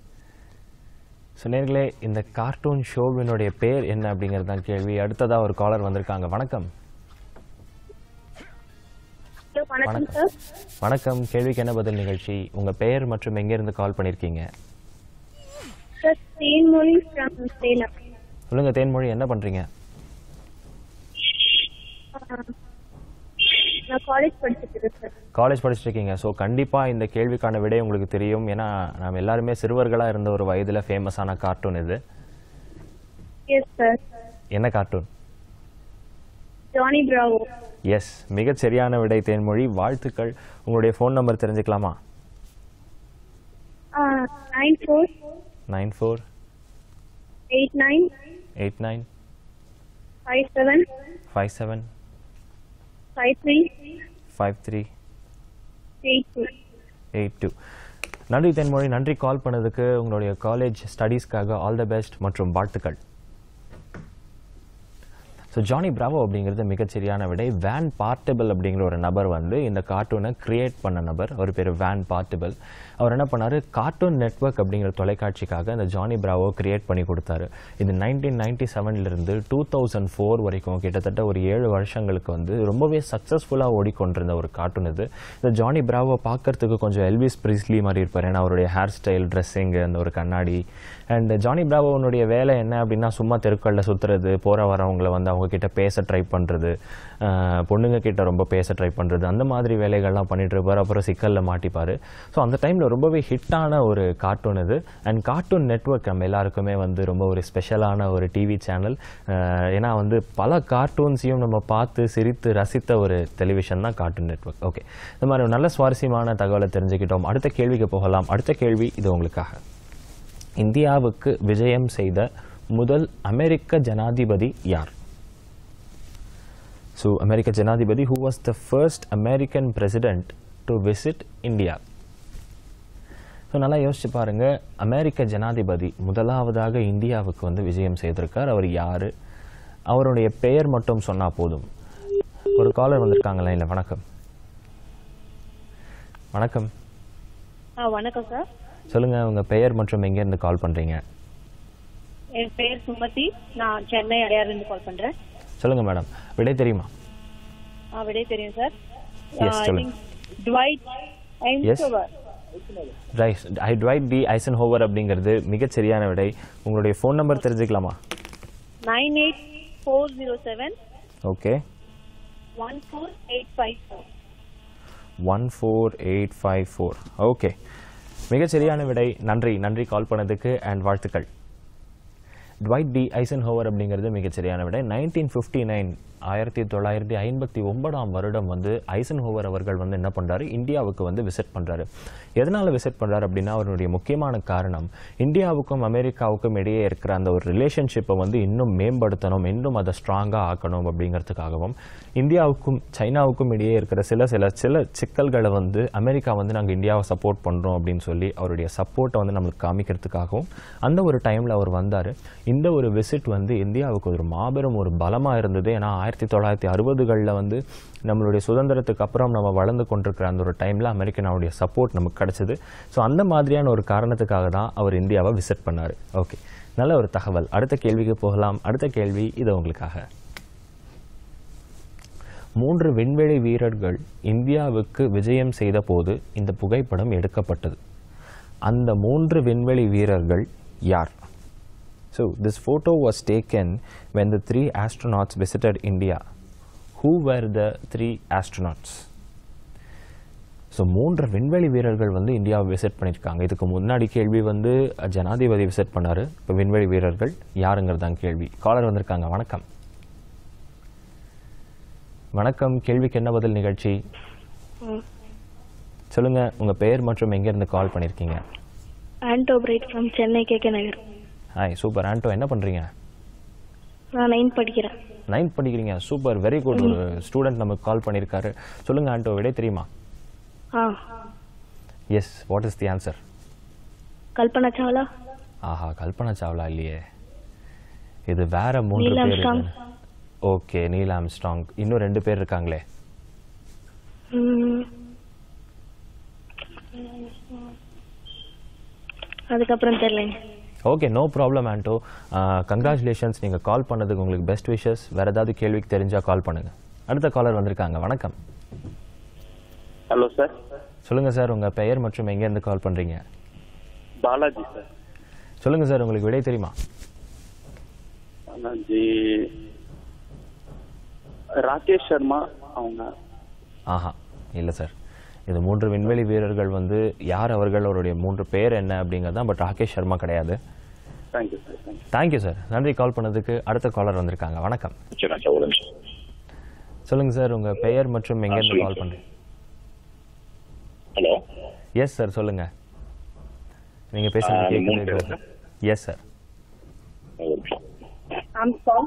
ஸோ நேர்களே இந்த கார்ட்டூன் ஷோவினுடைய பேர் என்ன அப்படிங்கிறது தான் கேள்வி அடுத்ததாக ஒரு காலர் வந்திருக்காங்க வணக்கம் ஹலோ வணக்கம் சார் வணக்கம் கேள்விக்கு என்ன பதில் நிகழ்ச்சி உங்கள் பெயர் மற்றும் எங்கேருந்து கால் பண்ணியிருக்கீங்க சார் தேன்மொழி ஃப்ரம் சேலம் சொல்லுங்கள் தேன்மொழி என்ன பண்ணுறீங்க நான் காலேஜ் படிச்சுட்டு இருக்கேன் சார் காலேஜ் படிச்சுட்டு இருக்கீங்க ஸோ கண்டிப்பாக இந்த கேள்விக்கான விடை உங்களுக்கு தெரியும் ஏன்னா நாம் எல்லாருமே சிறுவர்களாக இருந்த ஒரு வயதில் ஃபேமஸான கார்ட்டூன் இது எஸ் சார் என்ன கார்ட்டூன் ஜானி பிராவோ எஸ் மிகச் சரியான விடை தேன்மொழி வாழ்த்துக்கள் உங்களுடைய ஃபோன் நம்பர் தெரிஞ்சுக்கலாமா nine four nine four eight nine eight nine five seven five seven five three five three eight two eight two நன்றி தென்மொழி நன்றி கால் பண்ணதுக்கு உங்களுடைய காலேஜ் ஸ்டடீஸ்க்காக ஆல் த பெஸ்ட் மற்றும் வாழ்த்துக்கள் ஸோ ஜானி பிராவோ அப்படிங்கிறது மிகச்சரியான விடை வேன் பார்ட்டபிள் அப்படிங்கிற ஒரு நபர் வந்து இந்த கார்ட்டூனை கிரியேட் பண்ண நபர் அவர் பேர் வேன் பார்ட்டபிள் அவர் என்ன பண்ணாரு கார்ட்டூன் நெட்வொர்க் அப்படிங்கிற தொலைக்காட்சிக்காக இந்த ஜானி பிராவோ கிரியேட் பண்ணி கொடுத்தாரு இது நைன்டீன் நைன்டி செவன்லேருந்து டூ தௌசண்ட் ஃபோர் வரைக்கும் கிட்டத்தட்ட ஒரு ஏழு வருஷங்களுக்கு வந்து ரொம்பவே சக்ஸஸ்ஃபுல்லாக ஓடிக்கொண்டிருந்த ஒரு கார்ட்டூன் இது இந்த ஜானி பிராவோ பார்க்கறதுக்கு கொஞ்சம் எல்விஸ் பிரிஸ்லி மாதிரி இருப்பார் ஏன்னா அவருடைய ஹேர் ஸ்டைல் ட்ரெஸ்ஸிங் அந்த ஒரு கண்ணாடி அண்ட் ஜானி பிராவோனுடைய வேலை என்ன அப்படின்னா சும்மா தெருக்களில் சுற்றுறது போகிற வரவங்களை வந்து அவங்க கிட்ட பேச ட்ரை பண்ணுறது பொண்ணுங்க கிட்ட ரொம்ப பேச ட்ரை பண்ணுறது அந்த மாதிரி வேலைகள்லாம் பண்ணிட்டு இருப்பார் அப்புறம் சிக்கலில் மாட்டிப்பார் ஸோ அந்த டைமில் ரொம்பவே ஹிட்டான ஒரு கார்ட்டூன் இது அண்ட் கார்ட்டூன் நெட்வொர்க் நம்ம எல்லாருக்குமே வந்து ரொம்ப ஒரு ஸ்பெஷலான ஒரு டிவி சேனல் ஏன்னா வந்து பல கார்ட்டூன்ஸையும் நம்ம பார்த்து சிரித்து ரசித்த ஒரு டெலிவிஷன் தான் கார்ட்டூன் நெட்வொர்க் ஓகே இந்த மாதிரி ஒரு நல்ல சுவாரஸ்யமான தகவலை தெரிஞ்சுக்கிட்டோம் அடுத்த கேள்விக்கு போகலாம் அடுத்த கேள்வி இது உங்களுக்காக இந்தியாவுக்கு விஜயம் செய்த முதல் அமெரிக்க ஜனாதிபதி யார் ஸோ அமெரிக்க ஜனாதிபதி who was the first American president to visit India so நல்லா யோசிச்சு பாருங்க அமெரிக்க ஜனாதிபதி முதலாவதாக இந்தியாவுக்கு வந்து விஜயம் செய்திருக்கார் அவர் யார் அவருடைய பெயர் மட்டும் சொன்னால் போதும் ஒரு காலர் வந்திருக்காங்களா இல்லை வணக்கம் வணக்கம் ஆ வணக்கம் சார் சொல்லுங்க உங்க பெயர் மற்றும் எங்கேருந்து கால் பண்றீங்க என் பேர் சுமதி நான் சென்னை அடையாறுலேருந்து கால் பண்றேன் சொல்லுங்க மேடம் விடை தெரியுமா ஆ விடை தெரியும் சார் Yes, சொல்லுங்க. டுவைட் ஐன்ஸ்டோவர் ரைஸ் ஐ ட்வைட் டி ஐசன் ஹோவர் அப்படிங்கிறது மிகச் சரியான விடை உங்களுடைய ஃபோன் நம்பர் தெரிஞ்சுக்கலாமா nine eight four zero seven okay one four eight five four one four eight five four okay மிகச் சரியான விடை நன்றி நன்றி கால் பண்ணதுக்கு அண்ட் வாழ்த்துக்கள் ட்வைட் டி ஐசன் ஹோவர் அப்படிங்கிறது மிகச் சரியான விடை நைன்டீன் ஃபிஃப்டி நைன் ஆயிரத்தி தொள்ளாயிரத்தி ஐம்பத்தி ஒன்பதாம் வருடம் வந்து ஐசன் ஹோவர் அவர்கள் வந்து என்ன பண்றாரு இந்தியாவுக்கு வந்து விசிட் பண்றாரு எதனால விசிட் பண்றாரு அப்படின்னா அவருடைய முக்கியமான காரணம் இந்தியாவுக்கும் அமெரிக்காவுக்கும் இடையே இருக்கிற அந்த ஒரு ரிலேஷன்ஷிப்பை வந்து இன்னும் மேம்படுத்தணும் இன்னும் அதை ஸ்ட்ராங்காக ஆக்கணும் அப்படிங்கிறதுக்காகவும் இந்தியாவுக்கும் சைனாவுக்கும் இடையே இருக்கிற சில சில சில சிக்கல்களை வந்து அமெரிக்கா வந்து நாங்கள் இந்தியாவை சப்போர்ட் பண்ணுறோம் அப்படின்னு சொல்லி அவருடைய சப்போர்ட்டை வந்து நம்மளுக்கு காமிக்கிறதுக்காகவும் அந்த ஒரு டைமில் அவர் வந்தார் இந்த ஒரு விசிட் வந்து இந்தியாவுக்கு ஒரு மாபெரும் ஒரு பலமாக இருந்தது ஏன்னா ஆயிரத்தி தொள்ளாயிரத்தி அறுபதுகளில் வந்து நம்மளுடைய சுதந்திரத்துக்கு அப்புறம் நம்ம வளர்ந்து கொண்டிருக்கிற அந்த ஒரு டைமில் அமெரிக்கனாவுடைய சப்போர்ட் நமக்கு கிடைச்சது ஸோ அந்த மாதிரியான ஒரு காரணத்துக்காக தான் அவர் இந்தியாவை விசிட் பண்ணார் ஓகே நல்ல ஒரு தகவல் அடுத்த கேள்விக்கு போகலாம் அடுத்த கேள்வி இது உங்களுக்காக மூன்று விண்வெளி வீரர்கள் இந்தியாவுக்கு விஜயம் செய்த போது இந்த புகைப்படம் எடுக்கப்பட்டது அந்த மூன்று விண்வெளி வீரர்கள் யார் so this photo was taken when the three astronauts visited India who were the three astronauts so மூன்று விண்வெளி வீரர்கள் வந்து இந்தியாவை விசிட் பண்ணியிருக்காங்க இதுக்கு முன்னாடி கேள்வி வந்து ஜனாதிபதி விசிட் பண்ணாரு இப்போ விண்வெளி வீரர்கள் யாருங்கிறது தான் கேள்வி காலர் வந்திருக்காங்க வணக்கம் வணக்கம் கேள்விக்கு என்ன பதில் நிகழ்ச்சி சொல்லுங்க உங்க பெயர் மற்றும் எங்கேருந்து கால் பண்ணியிருக்கீங்க Anto Bright from Chennai K K Nagar hi super Anto என்ன பண்றீங்க நான் நைன்த் படிக்கிறேன் நைன்த் படிக்கிறீங்க சூப்பர் வெரி குட் ஒரு ஸ்டூடெண்ட் நமக்கு கால் பண்ணியிருக்காரு சொல்லுங்க ஆண்டோ விடை தெரியுமா ஆ yes what is the answer Kalpana Chawla ஆஹா கல்பனா சாவ்லா இல்லையே இது வேற மூன்று நீல் பேர் ஆம்ஸ்ட்ராங். ஓகே நீல் ஆம்ஸ்ட்ராங் இன்னும் ரெண்டு பேர் இருக்காங்களே ம். அதுக்கப்புறம் தெரியலங்க okay no problem Anto congratulations நீங்கள் கால் பண்ணதுக்கு உங்களுக்கு பெஸ்ட் விஷஸ் வேறு ஏதாவது கேள்விக்கு தெரிஞ்சால் கால் பண்ணுங்கள் அடுத்த காலர் வந்திருக்காங்க வணக்கம் ஹலோ சார் சொல்லுங்கள் சார் உங்கள் பெயர் மற்றும் எங்கேருந்து கால் பண்ணுறீங்க பாலாஜி சார் சொல்லுங்கள் சார் உங்களுக்கு விடை தெரியுமா பாலாஜி ராகேஷ் சர்மா அவங்க ஆஹா இல்லை சார் இது மூன்று விண்வெளி வீரர்கள் வந்து யார் அவர்கள் அவருடைய மூன்று பேர் என்ன அப்படிங்கிறது தான் பட் ராகேஷ் சர்மா கிடையாது thank you sir thank you thank you sir நன்றி கால் பண்ணதுக்கு அடுத்த காலர் வந்திருக்காங்க வணக்கம் சரி சார் ஒரு நிமிஷம் சொல்லுங்கள் சார் உங்கள் பெயர் மற்றும் எங்கேருந்து சொல்லுங்க கால் பண்ணுறீங்க ஹலோ எஸ் சார் சொல்லுங்கள் நீங்கள் பேசுறது ஆ, மூணு கேட்குது பேர் எஸ் சார் ஒரு நிமிஷம் Armstrong,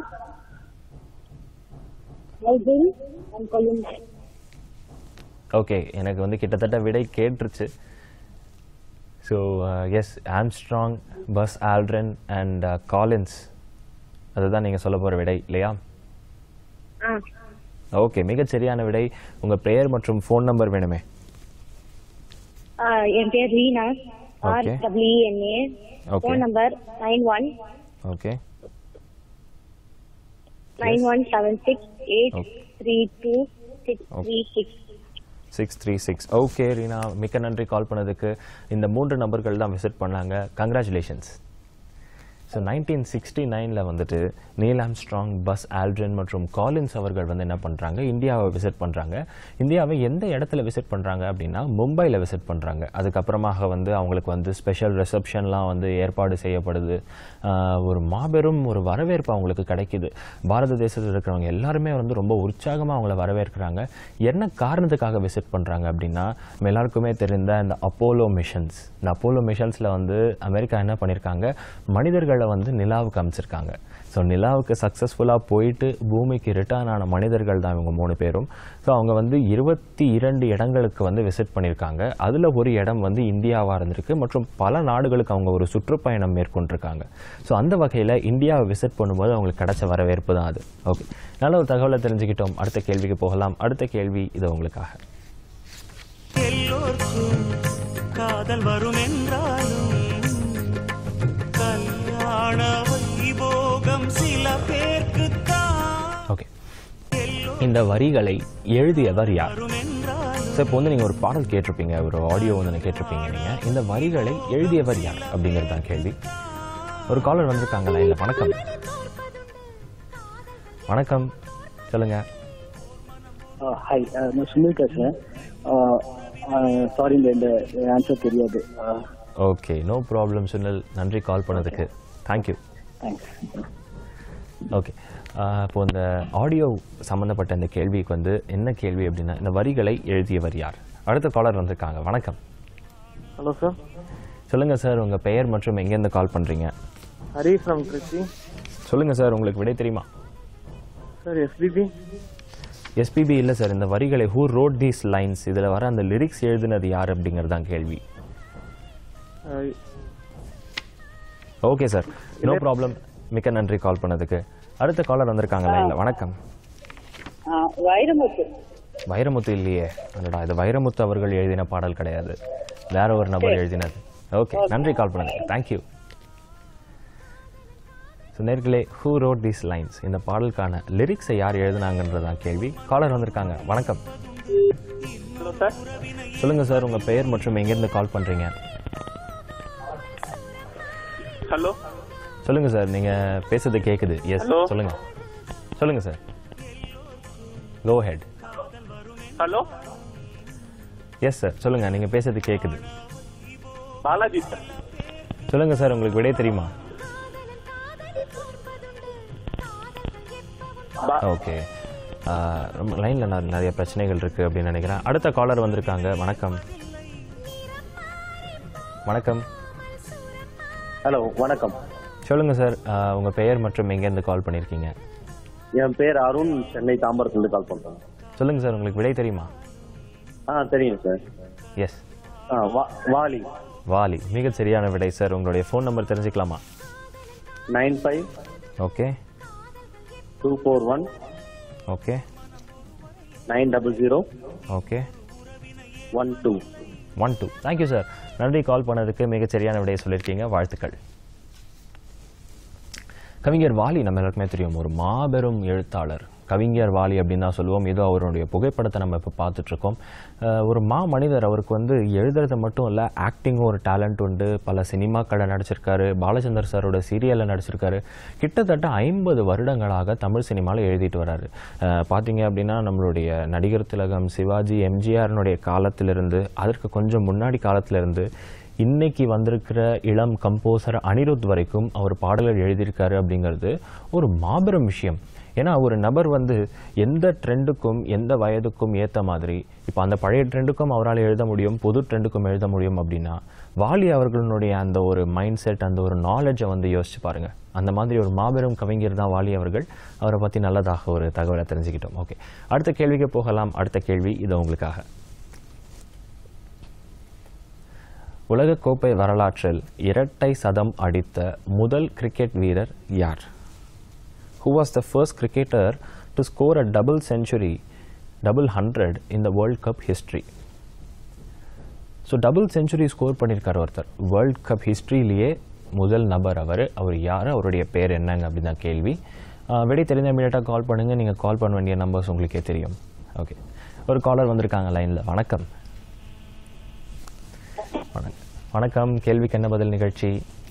Melvin, and Collins. Okay எனக்கு வந்து கிட்டத்தட்ட விடை கேட்டுருச்சு so yes Armstrong Buzz Aldrin and Collins அதுதான் நீங்கள் சொல்ல போகிற விடை இல்லையா ஆ ஓகே மிகச் சரியான விடை உங்கள் பெயர் மற்றும் ஃபோன் நம்பர் வேணுமே ஆ, என் பேர் Reena R Okay. W N A Okay. Phone number nine one okay nine one seven six eight three two six three six six three six okay Reena மிக்க நன்றி கால் பண்ணதுக்கு இந்த மூன்று நபர்கள் தான் விசிட் பண்ணாங்க கங்க்ராச்சுலேஷன்ஸ் ஸோ நைன்டீன் சிக்ஸ்டி நைனில் வந்துட்டு நீல் ஆம்ஸ்ட்ராங் பஸ் ஆல்ட்ரன் மற்றும் காலின்ஸ் அவர்கள் வந்து என்ன பண்ணுறாங்க இந்தியாவை விசிட் பண்ணுறாங்க இந்தியாவை எந்த இடத்துல விசிட் பண்ணுறாங்க அப்படின்னா மும்பையில் விசிட் பண்ணுறாங்க அதுக்கப்புறமாக வந்து அவங்களுக்கு வந்து ஸ்பெஷல் ரிசப்ஷன்லாம் வந்து ஏற்பாடு செய்யப்படுது ஆஹ் ஒரு மாபெரும் ஒரு வரவேற்பு அவங்களுக்கு கிடைக்குது பாரத தேசத்தில் இருக்கிறவங்க எல்லாருமே வந்து ரொம்ப உற்சாகமாக அவங்கள வரவேற்கிறாங்க என்ன காரணத்துக்காக விசிட் பண்ணுறாங்க அப்படின்னா நம்ம எல்லாருக்குமே தெரிந்த இந்த அப்போலோ மிஷன்ஸ் இந்த அப்போலோ மிஷன்ஸில் வந்து அமெரிக்கா என்ன பண்ணியிருக்காங்க மனிதர்களை மனிதர்களை வந்து நிலாவுக்கு அமைச்சிருக்காங்க ஸோ நிலாவுக்கு சக்ஸஸ்ஃபுல்லாக போயிட்டு பூமிக்கு ரிட்டர்ன் ஆன மனிதர்கள் தான் இவங்க மூணு பேரும் ஸோ அவங்க வந்து இருபத்தி இரண்டு இடங்களுக்கு வந்து விசிட் பண்ணியிருக்காங்க அதில் ஒரு இடம் வந்து இந்தியாவாக இருந்திருக்கு மற்றும் பல நாடுகளுக்கு அவங்க ஒரு சுற்றுப்பயணம் மேற்கொண்டிருக்காங்க ஸோ அந்த வகையில் இந்தியாவை விசிட் பண்ணும்போது அவங்களுக்கு கிடைச்ச வரவேற்பு தான் அது ஓகே நல்ல ஒரு தகவலை தெரிஞ்சுக்கிட்டோம் அடுத்த கேள்விக்கு போகலாம் அடுத்த கேள்வி இது உங்களுக்காக எல்லோர்க்கும் காதல் வரும் என்றாலும் கல்யாண வைபோகம் சில பேருக்கு ஓகே இந்த வரிகளை எழுதியவர் யார் ஸோ இப்போ வந்து நீங்கள் ஒரு பாடல் கேட்டிருப்பீங்க ஒரு ஆடியோ வந்து கேட்டிருப்பீங்க நீங்கள் இந்த வரிகளை எழுதியவர் யார் அப்படிங்கிறது தான் கேள்வி ஒரு காலர் வந்திருக்காங்க லைனில் வணக்கம் வணக்கம் சொல்லுங்க ஹாய் நான் சுனில் பேசுறேன் சாரி இந்த இந்த ஆன்சர் தெரியாது ஓகே நோ ப்ராப்ளம் சுனில் நன்றி கால் பண்ணதுக்கு தேங்க்யூ தேங்க்ஸ் ஓகே இப்போ இந்த ஆடியோ சம்மந்தப்பட்ட இந்த கேள்விக்கு வந்து என்ன கேள்வி அப்படின்னா இந்த வரிகளை எழுதியவர் யார் அடுத்த காலர் வந்திருக்காங்க வணக்கம் ஹலோ சார் சொல்லுங்க சார் உங்க பெயர் மற்றும் எங்கேருந்து கால் பண்றீங்க ஹரி ஃப்ரம் திருச்சி சொல்லுங்க சார் உங்களுக்கு விடை தெரியுமா சார் எஸ்பிபி எஸ்பிபி இல்லை சார் இந்த வரிகளை ஹூ ரோட் தீஸ் லைன்ஸ் இதில் வர அந்த லிரிக்ஸ் எழுதினது யார் அப்படிங்கிறது தான் கேள்வி ஓகே சார் நோ ப்ராப்ளம் மிக்க நன்றி கால் பண்ணதுக்கு அடுத்த காலர் வந்திருக்காங்க லைனில் வணக்கம் வைரமுத்து வைரமுத்து இல்லையே அடடா இது வைரமுத்து அவர்கள் எழுதின பாடல் கிடையாது வேற ஒரு நபர் எழுதினது ஓகே நன்றி கால் பண்ணதுக்கு தேங்க்யூ ஸோ நேர்களே ஹூ ரோட் தீஸ் லைன்ஸ் இந்த பாடலுக்கான லிரிக்ஸை யார் எழுதுனாங்கன்றதான் கேள்வி காலர் வந்திருக்காங்க வணக்கம் ஹலோ சார் சொல்லுங்க சார் உங்க பெயர் மற்றும் எங்கேருந்து கால் பண்றீங்க ஹலோ சொல்லுங்க சார் நீங்க பேசுறது கேக்குது எஸ் Hello. சொல்லுங்க சொல்லுங்க sir go ahead hello yes sir சொல்லுங்க நீங்க பேசுறது கேக்குது பாலாஜி சார் சொல்லுங்க சார் உங்களுக்கு விடை தெரியுமா ஓகே ரொம்ப லைனில் நிறைய பிரச்சனைகள் இருக்குது அப்படின்னு நினைக்கிறேன் அடுத்த காலர் வந்திருக்காங்க வணக்கம் வணக்கம் ஹலோ வணக்கம் சொல்லுங்கள் சார் உங்கள் பெயர் மற்றும் எங்கேருந்து கால் பண்ணியிருக்கீங்க என் பேர் அருண் சென்னை தாம்பரத்துலேருந்து கால் பண்ணுறேன் சொல்லுங்கள் சார் உங்களுக்கு விடை தெரியுமா ஆ தெரியும் சார் எஸ் ஆ வா வாலி வாலி மிக சரியான விடை சார் உங்களுடைய ஃபோன் நம்பர் தெரிஞ்சுக்கலாமா nine five okay two four one okay nine double zero okay one two one two thank you sir நன்றி கால் பண்ணதுக்கு மிகச் சரியான விடையை சொல்லியிருக்கீங்க வாழ்த்துக்கள் கவிஞர் வாலி நம்ம எல்லாருக்குமே தெரியும் ஒரு மாபெரும் எழுத்தாளர் கவிஞர் வாலி அப்படின்னு தான் சொல்லுவோம் ஏதோ அவருடைய புகைப்படத்தை நம்ம இப்போ பார்த்துட்ருக்கோம் ஒரு மா மனிதர் அவருக்கு வந்து எழுதுறது மட்டும் இல்லை ஆக்டிங்கும் ஒரு டேலண்ட் உண்டு பல சினிமாக்களை நடிச்சிருக்காரு பாலச்சந்தர் சாரோட சீரியலில் நடிச்சிருக்காரு கிட்டத்தட்ட ஐம்பது வருடங்களாக தமிழ் சினிமாவில் எழுதிட்டு வராரு அஹ் பார்த்தீங்க அப்படின்னா நம்மளுடைய நடிகர் திலகம் சிவாஜி எம்ஜிஆர்னுடைய காலத்திலிருந்து அதற்கு கொஞ்சம் முன்னாடி காலத்திலிருந்து இன்னைக்கு வந்திருக்கிற இளம் கம்போசர் அனிருத் வரைக்கும் அவர் பாடல்கள் எழுதியிருக்காரு அப்படிங்கிறது ஒரு மாபெரும் விஷயம் ஏன்னா ஒரு நபர் வந்து எந்த ட்ரெண்டுக்கும் எந்த வயதுக்கும் ஏற்ற மாதிரி இப்போ அந்த பழைய ட்ரெண்டுக்கும் அவரால் எழுத முடியும் புது ட்ரெண்டுக்கும் எழுத முடியும் அப்படின்னா வாலி அவர்களுடைய அந்த ஒரு மைண்ட் செட் அந்த ஒரு நாலேஜை வந்து யோசிச்சு பாருங்க அந்த மாதிரி ஒரு மாபெரும் கவிஞர் தான் வாலி அவர்கள் அவரை பற்றி நல்லதாக ஒரு தகவலை தெரிஞ்சுக்கிட்டோம் ஓகே அடுத்த கேள்விக்கு போகலாம் அடுத்த கேள்வி இது உங்களுக்காக உலகக்கோப்பை வரலாற்றில் இரட்டை சதம் அடித்த முதல் கிரிக்கெட் வீரர் யார் who was the first cricketer to score a double century double hundred in the world cup history so double century score பண்ணியிருக்கார் ஒருத்தர் வேர்ல்ட் கப் ஹிஸ்ட்ரியிலேயே முதல் நபர் அவர் அவர் யார் அவருடைய பேர் என்னங்க அப்படின்னு தான் கேள்வி ஆஹ் விடை தெரிந்த இமீடியட்டாக கால் பண்ணுங்கள் நீங்கள் கால் பண்ண வேண்டிய நம்பர்ஸ் உங்களுக்கே தெரியும் ஓகே ஒரு காலர் வந்திருக்காங்க லைனில் வணக்கம் வணக்கம் வணக்கம் கேள்விக்கு என்ன பதில் நிகழ்ச்சி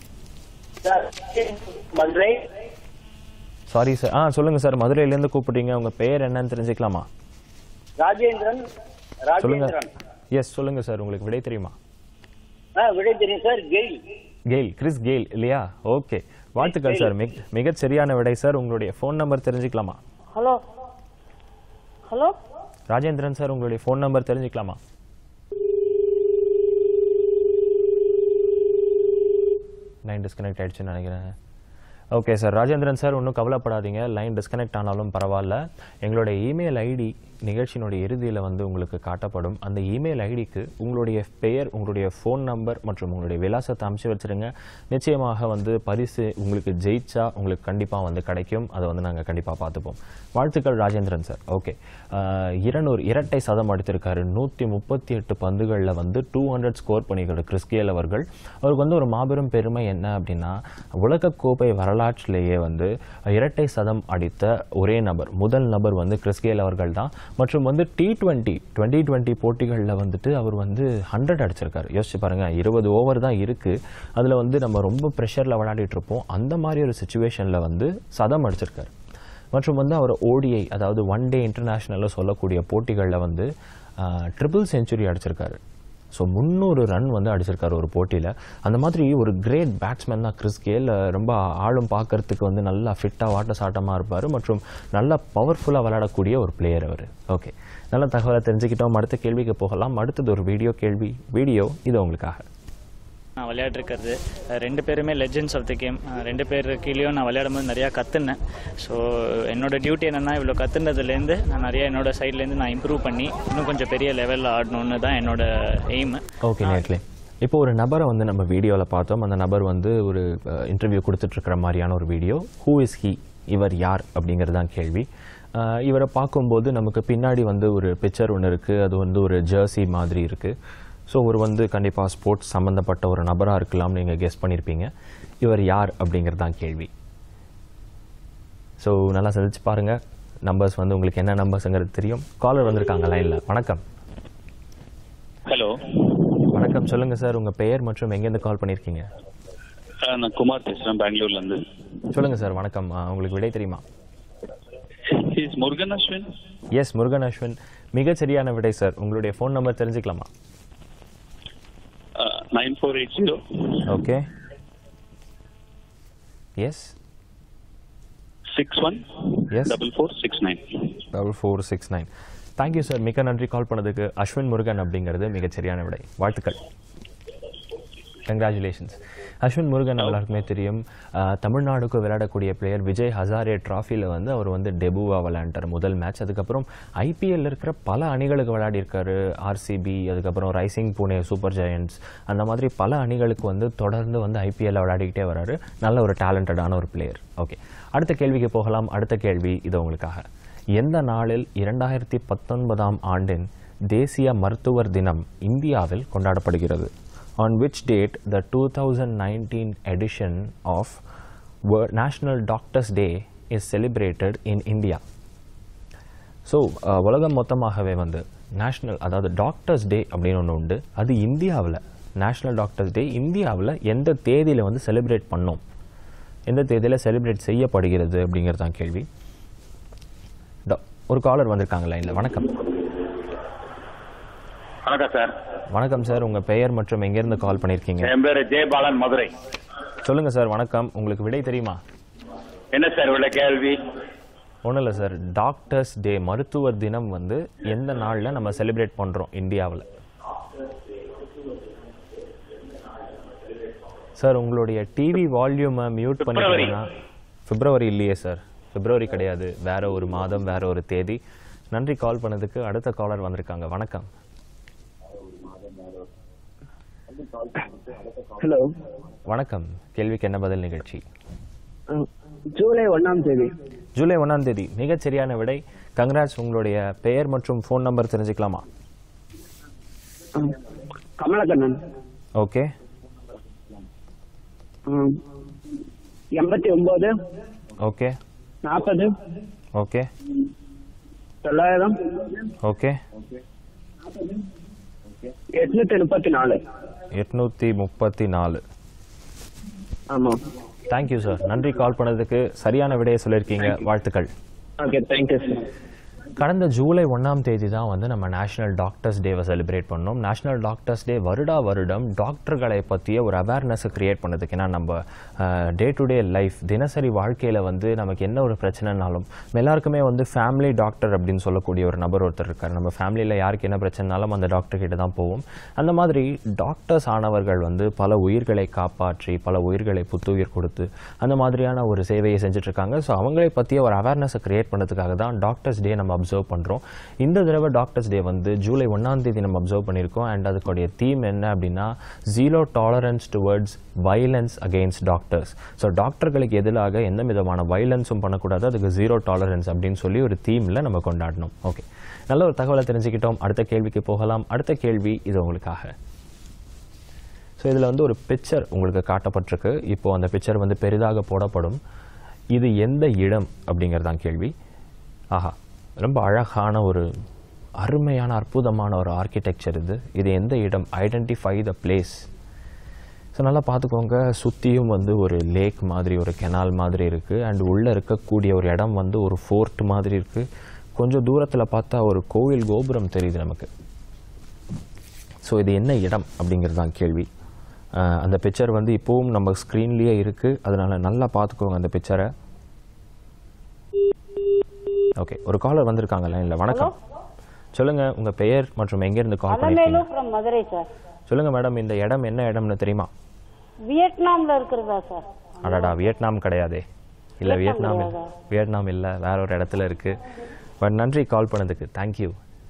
மதுரை சாரி சார் ஆ சொல்லுங்கள் சார் மதுரையிலேருந்து கூப்பிடுறீங்க உங்கள் பெயர் என்னன்னு தெரிஞ்சுக்கலாமா ராஜேந்திரன் சொல்லுங்க ராஜேந்திரன் எஸ் சொல்லுங்கள் சார் உங்களுக்கு விடை தெரியுமா ஆ விடை தெரியும் sir Gayle Gayle Chris Gayle இல்லையா ஓகே வாழ்த்துக்கள் சார் மிக மிகச் சரியான விடை சார் உங்களுடைய ஃபோன் நம்பர் தெரிஞ்சுக்கலாமா ஹலோ ஹலோ ராஜேந்திரன் சார் உங்களுடைய ஃபோன் நம்பர் தெரிஞ்சுக்கலாமா லைன் டிஸ்கனெக்ட் ஆயிடுச்சுன்னு நினைக்கிறேன் ஓகே சார் ராஜேந்திரன் சார் ஒன்றும் கவலைப்படாதீங்க லைன் டிஸ்கனெக்ட் ஆனாலும் பரவாயில்ல எங்களுடைய இமெயில் ஐடி நிகழ்ச்சியினுடைய இறுதியில் வந்து உங்களுக்கு காட்டப்படும் அந்த இமெயில் ஐடிக்கு உங்களுடைய பெயர் உங்களுடைய ஃபோன் நம்பர் மற்றும் உங்களுடைய விலாசத்தை அமைச்சு வச்சிருங்க நிச்சயமாக வந்து பரிசு உங்களுக்கு ஜெயிச்சா உங்களுக்கு கண்டிப்பாக வந்து கிடைக்கும் அதை வந்து நாங்கள் கண்டிப்பாக பார்த்துப்போம் வாழ்த்துக்கள் ராஜேந்திரன் சார் ஓகே இருநூறு இரட்டை சதம் அடித்திருக்காரு நூற்றி முப்பத்தி எட்டு பந்துகளில் வந்து டூ ஹண்ட்ரட் ஸ்கோர் பண்ணியிருக்காரு கிறிஸ்கியல் அவர்கள் அவருக்கு வந்து ஒரு மாபெரும் பெருமை என்ன அப்படின்னா உலகக்கோப்பை வரலாற்றிலேயே வந்து இரட்டை சதம் அடித்த ஒரே நபர் முதல் நபர் வந்து கிறிஸ்கேல் அவர்கள் தான் மற்றும் வந்து டி டுவெண்ட்டி டுவெண்ட்டி டுவெண்ட்டி போட்டிகளில் வந்துட்டு அவர் வந்து ஹண்ட்ரட் அடிச்சிருக்காரு யோசிச்சு பாருங்க இருபது ஓவர் தான் இருக்கு அதில் வந்து நம்ம ரொம்ப ப்ரெஷரில் விளையாடிட்டு இருப்போம் அந்த மாதிரி ஒரு சுச்சுவேஷனில் வந்து சதம் அடிச்சிருக்காரு மற்றும் வந்து அவர் ஓடிஐ அதாவது ஒன் டே இன்டர்நேஷ்னலில் சொல்லக்கூடிய போட்டிகளில் வந்து ட்ரிபிள் செஞ்சுரி அடிச்சிருக்காரு ஸோ முந்நூறு ரன் வந்து அடிச்சிருக்காரு ஒரு போட்டியில் அந்த மாதிரி ஒரு கிரேட் பேட்ஸ்மேன் தான் கிறிஸ் கேல் ரொம்ப ஆளும் பார்க்கறதுக்கு வந்து நல்லா ஃபிட்டாக வாட்ட சாட்டமாக இருப்பார் மற்றும் நல்லா பவர்ஃபுல்லாக விளையாடக்கூடிய ஒரு பிளேயர் அவர் ஓகே நல்ல தகவலை தெரிஞ்சுக்கிட்டோம் அடுத்த கேள்விக்கு போகலாம் அடுத்தது ஒரு வீடியோ கேள்வி வீடியோ இது உங்களுக்காக நான் விளையாடிருக்கிறது ரெண்டு பேருமே லெஜெண்ட்ஸ் ஆஃப் த கேம் ரெண்டு பேர் கீழேயும் நான் விளையாடும் போது நிறையா கற்றுனேன் ஸோ என்னோட டியூட்டி என்னென்னா இவ்வளோ கற்றுனதுலேருந்து நான் நிறையா என்னோட சைட்லேருந்து நான் இம்ப்ரூவ் பண்ணி இன்னும் கொஞ்சம் பெரிய லெவலில் ஆடணும்னு தான் என்னோட எய்ம் ஓகே நேர்களே இப்போ ஒரு நபரை வந்து நம்ம வீடியோவில் பார்த்தோம் அந்த நபர் வந்து ஒரு இன்டர்வியூ கொடுத்துட்ருக்கிற மாதிரியான ஒரு வீடியோ ஹூ இஸ் ஹீ இவர் யார் அப்படிங்கிறது தான் கேள்வி அஹ் இவரை பார்க்கும்போது நமக்கு பின்னாடி வந்து ஒரு பிக்சர் ஒன்று இருக்குது அது வந்து ஒரு ஜெர்சி மாதிரி இருக்குது ஸோ ஒரு வந்து கண்டிப்பாக ஸ்போர்ட்ஸ் சம்மந்தப்பட்ட ஒரு நபராக இருக்கலாம்னு நீங்கள் கெஸ் பண்ணியிருப்பீங்க இவர் யார் அப்படிங்கிறது தான் கேள்வி ஸோ நல்லா சிந்திச்சு பாருங்கள் நம்பர்ஸ் வந்து உங்களுக்கு என்ன நம்பர்ஸுங்கிறது தெரியும் காலர் வந்திருக்காங்க லைனில் வணக்கம் ஹலோ வணக்கம் சொல்லுங்கள் சார் உங்கள் பெயர் மற்றும் எங்கேருந்து கால் பண்ணியிருக்கீங்க நான் குமார் பேசுறேன் பெங்களூர்ல இருந்து சொல்லுங்கள் சார் வணக்கம் ஆ, உங்களுக்கு விடை தெரியுமா இஸ் முருகன் அஸ்வின் எஸ் முருகன் அஸ்வின் மிகச் சரியான விடை சார் உங்களுடைய ஃபோன் நம்பர் தெரிஞ்சுக்கலாமா nine four eight zero okay yes six one yes double four six nine double four six nine thank you sir மிக்க நன்றி கால் பண்ணதுக்கு அஸ்வின் முருகன் அப்படிங்கிறது மிகச் சரியான விடை வாழ்த்துக்கள் கங்க்ராச்சுலேஷன்ஸ் அஸ்வின் முருகன் நம்ம எல்லாருக்குமே தெரியும் அஹ், தமிழ்நாடுக்கு விளையாடக்கூடிய பிளேயர் விஜய் ஹசாரே ட்ராஃபியில் வந்து அவர் வந்து டெபுவாக விளையாண்டார் முதல் மேட்ச் அதுக்கப்புறம் ஐபிஎல்ல இருக்கிற பல அணிகளுக்கு விளையாடியிருக்காரு ஆர்சிபி அதுக்கப்புறம் ரைசிங் புனே சூப்பர் ஜெயண்ட்ஸ் அந்த மாதிரி பல அணிகளுக்கு வந்து தொடர்ந்து வந்து ஐபிஎல்ல விளையாடிக்கிட்டே வராரு நல்ல ஒரு டேலண்டடான ஒரு பிளேயர் ஓகே அடுத்த கேள்விக்கு போகலாம் அடுத்த கேள்வி இது உங்களுக்காக எந்த நாளில் இரண்டாயிரத்தி பத்தொன்பதாம் ஆண்டின் தேசிய மருத்துவர் தினம் இந்தியாவில் கொண்டாடப்படுகிறது on which date the 2019 edition of Wo- National Doctors Day is celebrated in India. So உலகம் மொத்தமாகவே வந்து நேஷ்னல் அதாவது டாக்டர்ஸ் டே அப்படின்னு ஒன்று உண்டு அது இந்தியாவில் நேஷ்னல் டாக்டர்ஸ் டே இந்தியாவில் எந்த தேதியில் வந்து செலிப்ரேட் பண்ணோம் எந்த தேதியில் செலிப்ரேட் செய்யப்படுகிறது அப்படிங்கிறது தான் கேள்வி ட- ஒரு காலர் வந்திருக்காங்க லைனில் வணக்கம் வணக்கம் சார் வணக்கம் சார் உங்கள் பெயர் மற்றும் எங்கேருந்து கால் பண்ணியிருக்கீங்க என் பேரு ஜெயபாலன் மதுரை சொல்லுங்கள் சார் வணக்கம் உங்களுக்கு விடை தெரியுமா என்ன சார் இவ்வளவு கேள்வி ஒன்றும் இல்லை சார் டாக்டர்ஸ் டே மருத்துவர் தினம் வந்து எந்த நாளில் நம்ம செலிப்ரேட் பண்ணுறோம் இந்தியாவில் சார் உங்களுடைய டிவி வால்யூமை மியூட் பண்ணிட்டீங்கன்னா பிப்ரவரி இல்லையே சார் பிப்ரவரி கிடையாது வேற ஒரு மாதம் வேற ஒரு தேதி நன்றி கால் பண்ணதுக்கு அடுத்த காலர் வந்திருக்காங்க வணக்கம் ஹலோ வணக்கம் கேள்விக்கு என்ன பதில் நிகழ்ச்சி ஜூலை ஒண்ணாம் தேதி ஜூலை ஒன்றாம் தேதி மிகச் சரியான விடை கங்க்ராட்ஸ் உங்களுடைய பெயர் மற்றும் ஃபோன் நம்பர் தெரிஞ்சுக்கலாமா ம். கமலக்கண்ணன் ஓகே ம். எண்பத்தி ஒன்பது ஓகே நாற்பது ஓகே தொள்ளாயிரம் ஓகே எட்நூத்தி முப்பத்தி நாலு எட்நூற்றி முப்பத்தி நாலு ஆமா தேங்க்யூ சார் நன்றி கால் பண்ணதுக்கு சரியான விடையை சொல்லியிருக்கீங்க வாழ்த்துக்கள் ஓகே தேங்க்யூ சார் கடந்த ஜூலை ஒன்றாம் தேதி தான் வந்து நம்ம நேஷனல் டாக்டர்ஸ் டேவை செலிப்ரேட் பண்ணோம் நேஷனல் டாக்டர்ஸ் டே வருடா வருடம் டாக்டர்களை பற்றிய ஒரு அவேர்னஸை கிரியேட் பண்ணதுக்கு ஏன்னா நம்ம டே டு டே லைஃப் தினசரி வாழ்க்கையில் வந்து நமக்கு என்ன ஒரு பிரச்சனைனாலும் எல்லாருக்குமே வந்து ஃபேமிலி டாக்டர் அப்படின்னு சொல்லக்கூடிய ஒரு நபர் ஒருத்தர் இருக்கார் நம்ம ஃபேமிலியில் யாருக்கு என்ன பிரச்சனைனாலும் அந்த டாக்டர் கிட்ட தான் போவோம் அந்த மாதிரி டாக்டர்ஸ் ஆனவர்கள் வந்து பல உயிர்களை காப்பாற்றி பல உயிர்களை புத்துயிர் கொடுத்து அந்த மாதிரியான ஒரு சேவையை செஞ்சுட்டு இருக்காங்க ஸோ அவங்களை பற்றிய ஒரு அவேர்னஸை கிரியேட் பண்ணதுக்காக தான் டாக்டர்ஸ் டே நம்ம அப்சர்வ் பண்ணுறோம் இந்த தடவை டாக்டர்ஸ் டே வந்து ஜூலை ஒன்றாம் தேதி நம்ம அப்சர்வ் பண்ணியிருக்கோம் அண்ட் அதுக்குடைய தீம் என்ன அப்படின்னா zero tolerance towards violence against doctors so டாக்டர்களுக்கு எதிராக எந்த விதமான வைலன்ஸும் பண்ணக்கூடாது அதுக்கு ஜீரோ டாலரன்ஸ் அப்படின்னு சொல்லி ஒரு தீமில் நம்ம கொண்டாடணும் ஓகே நல்ல ஒரு தகவலை தெரிஞ்சுக்கிட்டோம் அடுத்த கேள்விக்கு போகலாம் அடுத்த கேள்வி இது உங்களுக்காக ஸோ இதில் வந்து ஒரு பிக்சர் உங்களுக்கு காட்டப்பட்டிருக்கு இப்போ அந்த பிக்சர் வந்து பெரிதாக போடப்படும் இது எந்த இடம் அப்படிங்கிறதான் கேள்வி ஆஹா ரொம்ப அழகான ஒரு அருமையான அற்புதமான ஒரு ஆர்கிடெக்சர் இது இது எந்த இடம் ஐடென்டிஃபை த பிளேஸ் ஸோ நல்லா பார்த்துக்கோங்க சுற்றியும் வந்து ஒரு லேக் மாதிரி ஒரு கெனால் மாதிரி இருக்குது அண்ட் உள்ளே இருக்கக்கூடிய ஒரு இடம் வந்து ஒரு ஃபோர்ட் மாதிரி இருக்குது கொஞ்சம் தூரத்தில் பார்த்தா ஒரு கோவில் கோபுரம் தெரியுது நமக்கு ஸோ இது என்ன இடம் அப்படிங்கிறது தான் கேள்வி அஹ் அந்த பிக்சர் வந்து இப்போவும் நம்ம ஸ்க்ரீன்லேயே இருக்குது அதனால நல்லா பார்த்துக்கோங்க அந்த பிக்சரை ஓகே ஒரு காலர் வந்திருக்காங்க லைனில் வணக்கம் சொல்லுங்க உங்க பெயர் மற்றும் எங்கேருந்து கால் பண்ணிருக்கீங்க அலமேலு ஃப்ரம் மதுரை சார் சொல்லுங்க மேடம் இந்த இடம் என்ன இடம்னு தெரியுமா வியட்நாம்ல இருக்கிறதா சார் அடடா வியட்நாம் கிடையாதே இல்லை வியட்நாம் வியட்நாம் இல்ல. வியட்நாம் இல்லை வேற ஒரு இடத்துல இருக்கு பட் நன்றி கால் பண்ணதுக்கு தேங்க்யூ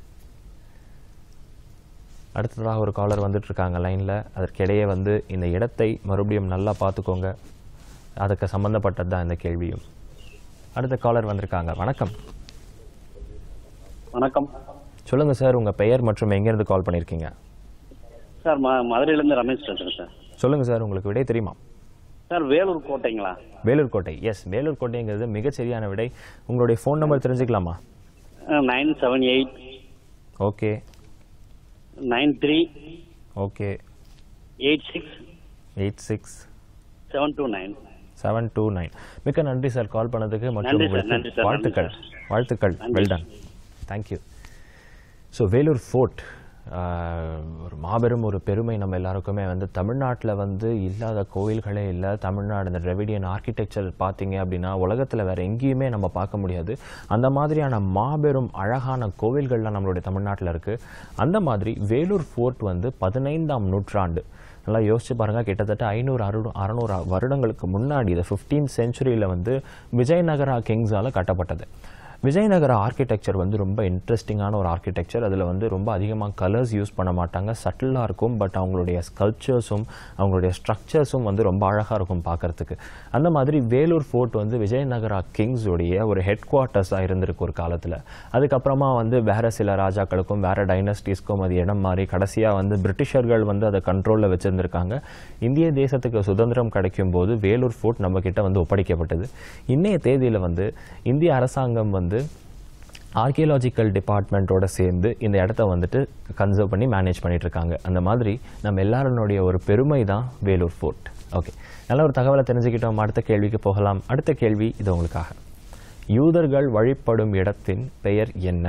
அடுத்ததாக ஒரு காலர் வந்துட்டு இருக்காங்க லைனில் அதற்கிடையே வந்து இந்த இடத்தை மறுபடியும் நல்லா பார்த்துக்கோங்க அதுக்கு சம்மந்தப்பட்டது தான் இந்த கேள்வியும் அடுத்த காலர் வந்திருக்காங்க வணக்கம் வணக்கம் சொல்லுங்க சார் உங்க பெயர் மற்றும் எங்கேருந்து கால் பண்ணியிருக்கீங்க சார் ம மதுரையிலேருந்து ரமேஷ் பேசுகிறேன் சார் சொல்லுங்க சார் உங்களுக்கு விடை தெரியுமா சார் வேலூர் கோட்டைங்களா வேலூர் கோட்டை எஸ் வேலூர் கோட்டைங்கிறது மிகச் சரியான விடை உங்களுடைய ஃபோன் நம்பர் தெரிஞ்சுக்கலாமா nine seven eight okay nine three okay eight six eight six seven two nine seven two nine மிக்க நன்றி சார் கால் பண்ணதுக்கு மற்றும் நன்றி சார், உங்களுக்கு நன்றி சார், வாழ்த்துக்கள் நன்றி வாழ்த்துக்கள் நன்றி. Well done thank you so Vellore fort ஒரு மாபெரும் ஒரு பெருமை நம்ம எல்லாருக்குமே வந்து தமிழ்நாட்டில் வந்து இல்லாத கோயில்களே இல்லை தமிழ்நாடு இந்த டிரெவிடியன் ஆர்கிடெக்சர் பார்த்தீங்க அப்படின்னா உலகத்தில் வேற எங்கேயுமே நம்ம பார்க்க முடியாது அந்த மாதிரியான மாபெரும் அழகான கோவில்கள்லாம் நம்மளுடைய தமிழ்நாட்டில் இருக்குது அந்த மாதிரி வேலூர் ஃபோர்ட் வந்து பதினைந்தாம் நூற்றாண்டு நல்லா யோசிச்சு பாருங்க கிட்டத்தட்ட ஐநூறு அறு அறநூறு வருடங்களுக்கு முன்னாடி இந்த ஃபிஃப்டீன் செஞ்சுரியில் வந்து விஜயநகரா கிங்ஸால் கட்டப்பட்டது விஜயநகர ஆர்கிடெக்சர் வந்து ரொம்ப இன்ட்ரெஸ்டிங்கான ஒரு ஆர்கிடெக்சர் அதில் வந்து ரொம்ப அதிகமாக கலர்ஸ் யூஸ் பண்ண மாட்டாங்க சட்டிலாக இருக்கும் பட் அவங்களுடைய ஸ்கல்ப்சர்ஸும் அவங்களுடைய ஸ்ட்ரக்சர்ஸும் வந்து ரொம்ப அழகாக இருக்கும் பார்க்கறதுக்கு அந்த மாதிரி வேலூர் ஃபோர்ட் வந்து விஜயநகரா கிங்ஸுடைய ஒரு ஹெட் குவார்ட்டர்ஸாக இருந்திருக்கு ஒரு காலத்தில் அதுக்கப்புறமா வந்து வேற சில ராஜாக்களுக்கும் வேற டைனஸ்டிஸ்க்கும் அது இடம் மாறி கடைசியாக வந்து பிரிட்டிஷர்கள் வந்து அதை கண்ட்ரோலில் வச்சுருந்துருக்காங்க இந்திய தேசத்துக்கு சுதந்திரம் கிடைக்கும் போது வேலூர் ஃபோர்ட் நம்ம கிட்ட வந்து ஒப்படைக்கப்பட்டது இன்னைய தேதியில் வந்து இந்திய அரசாங்கம் வந்து ஆர்கியலாஜிக்கல் டிபார்ட்மெண்ட்டோட சேர்ந்து இந்த இடத்த வந்துட்டு கன்சர்வ் பண்ணி மேனேஜ் பண்ணிட்டு இருக்காங்க அந்த மாதிரி நம்ம எல்லாருடைய ஒரு பெருமை தான் வேலூர் ஃபோர்ட் ஓகே நல்ல ஒரு தகவலை தெரிஞ்சுக்கிட்டோம் அடுத்த கேள்விக்கு போகலாம் அடுத்த கேள்வி இது உங்களுக்காக யூதர்கள் வழிபடும் இடத்தின் பெயர் என்ன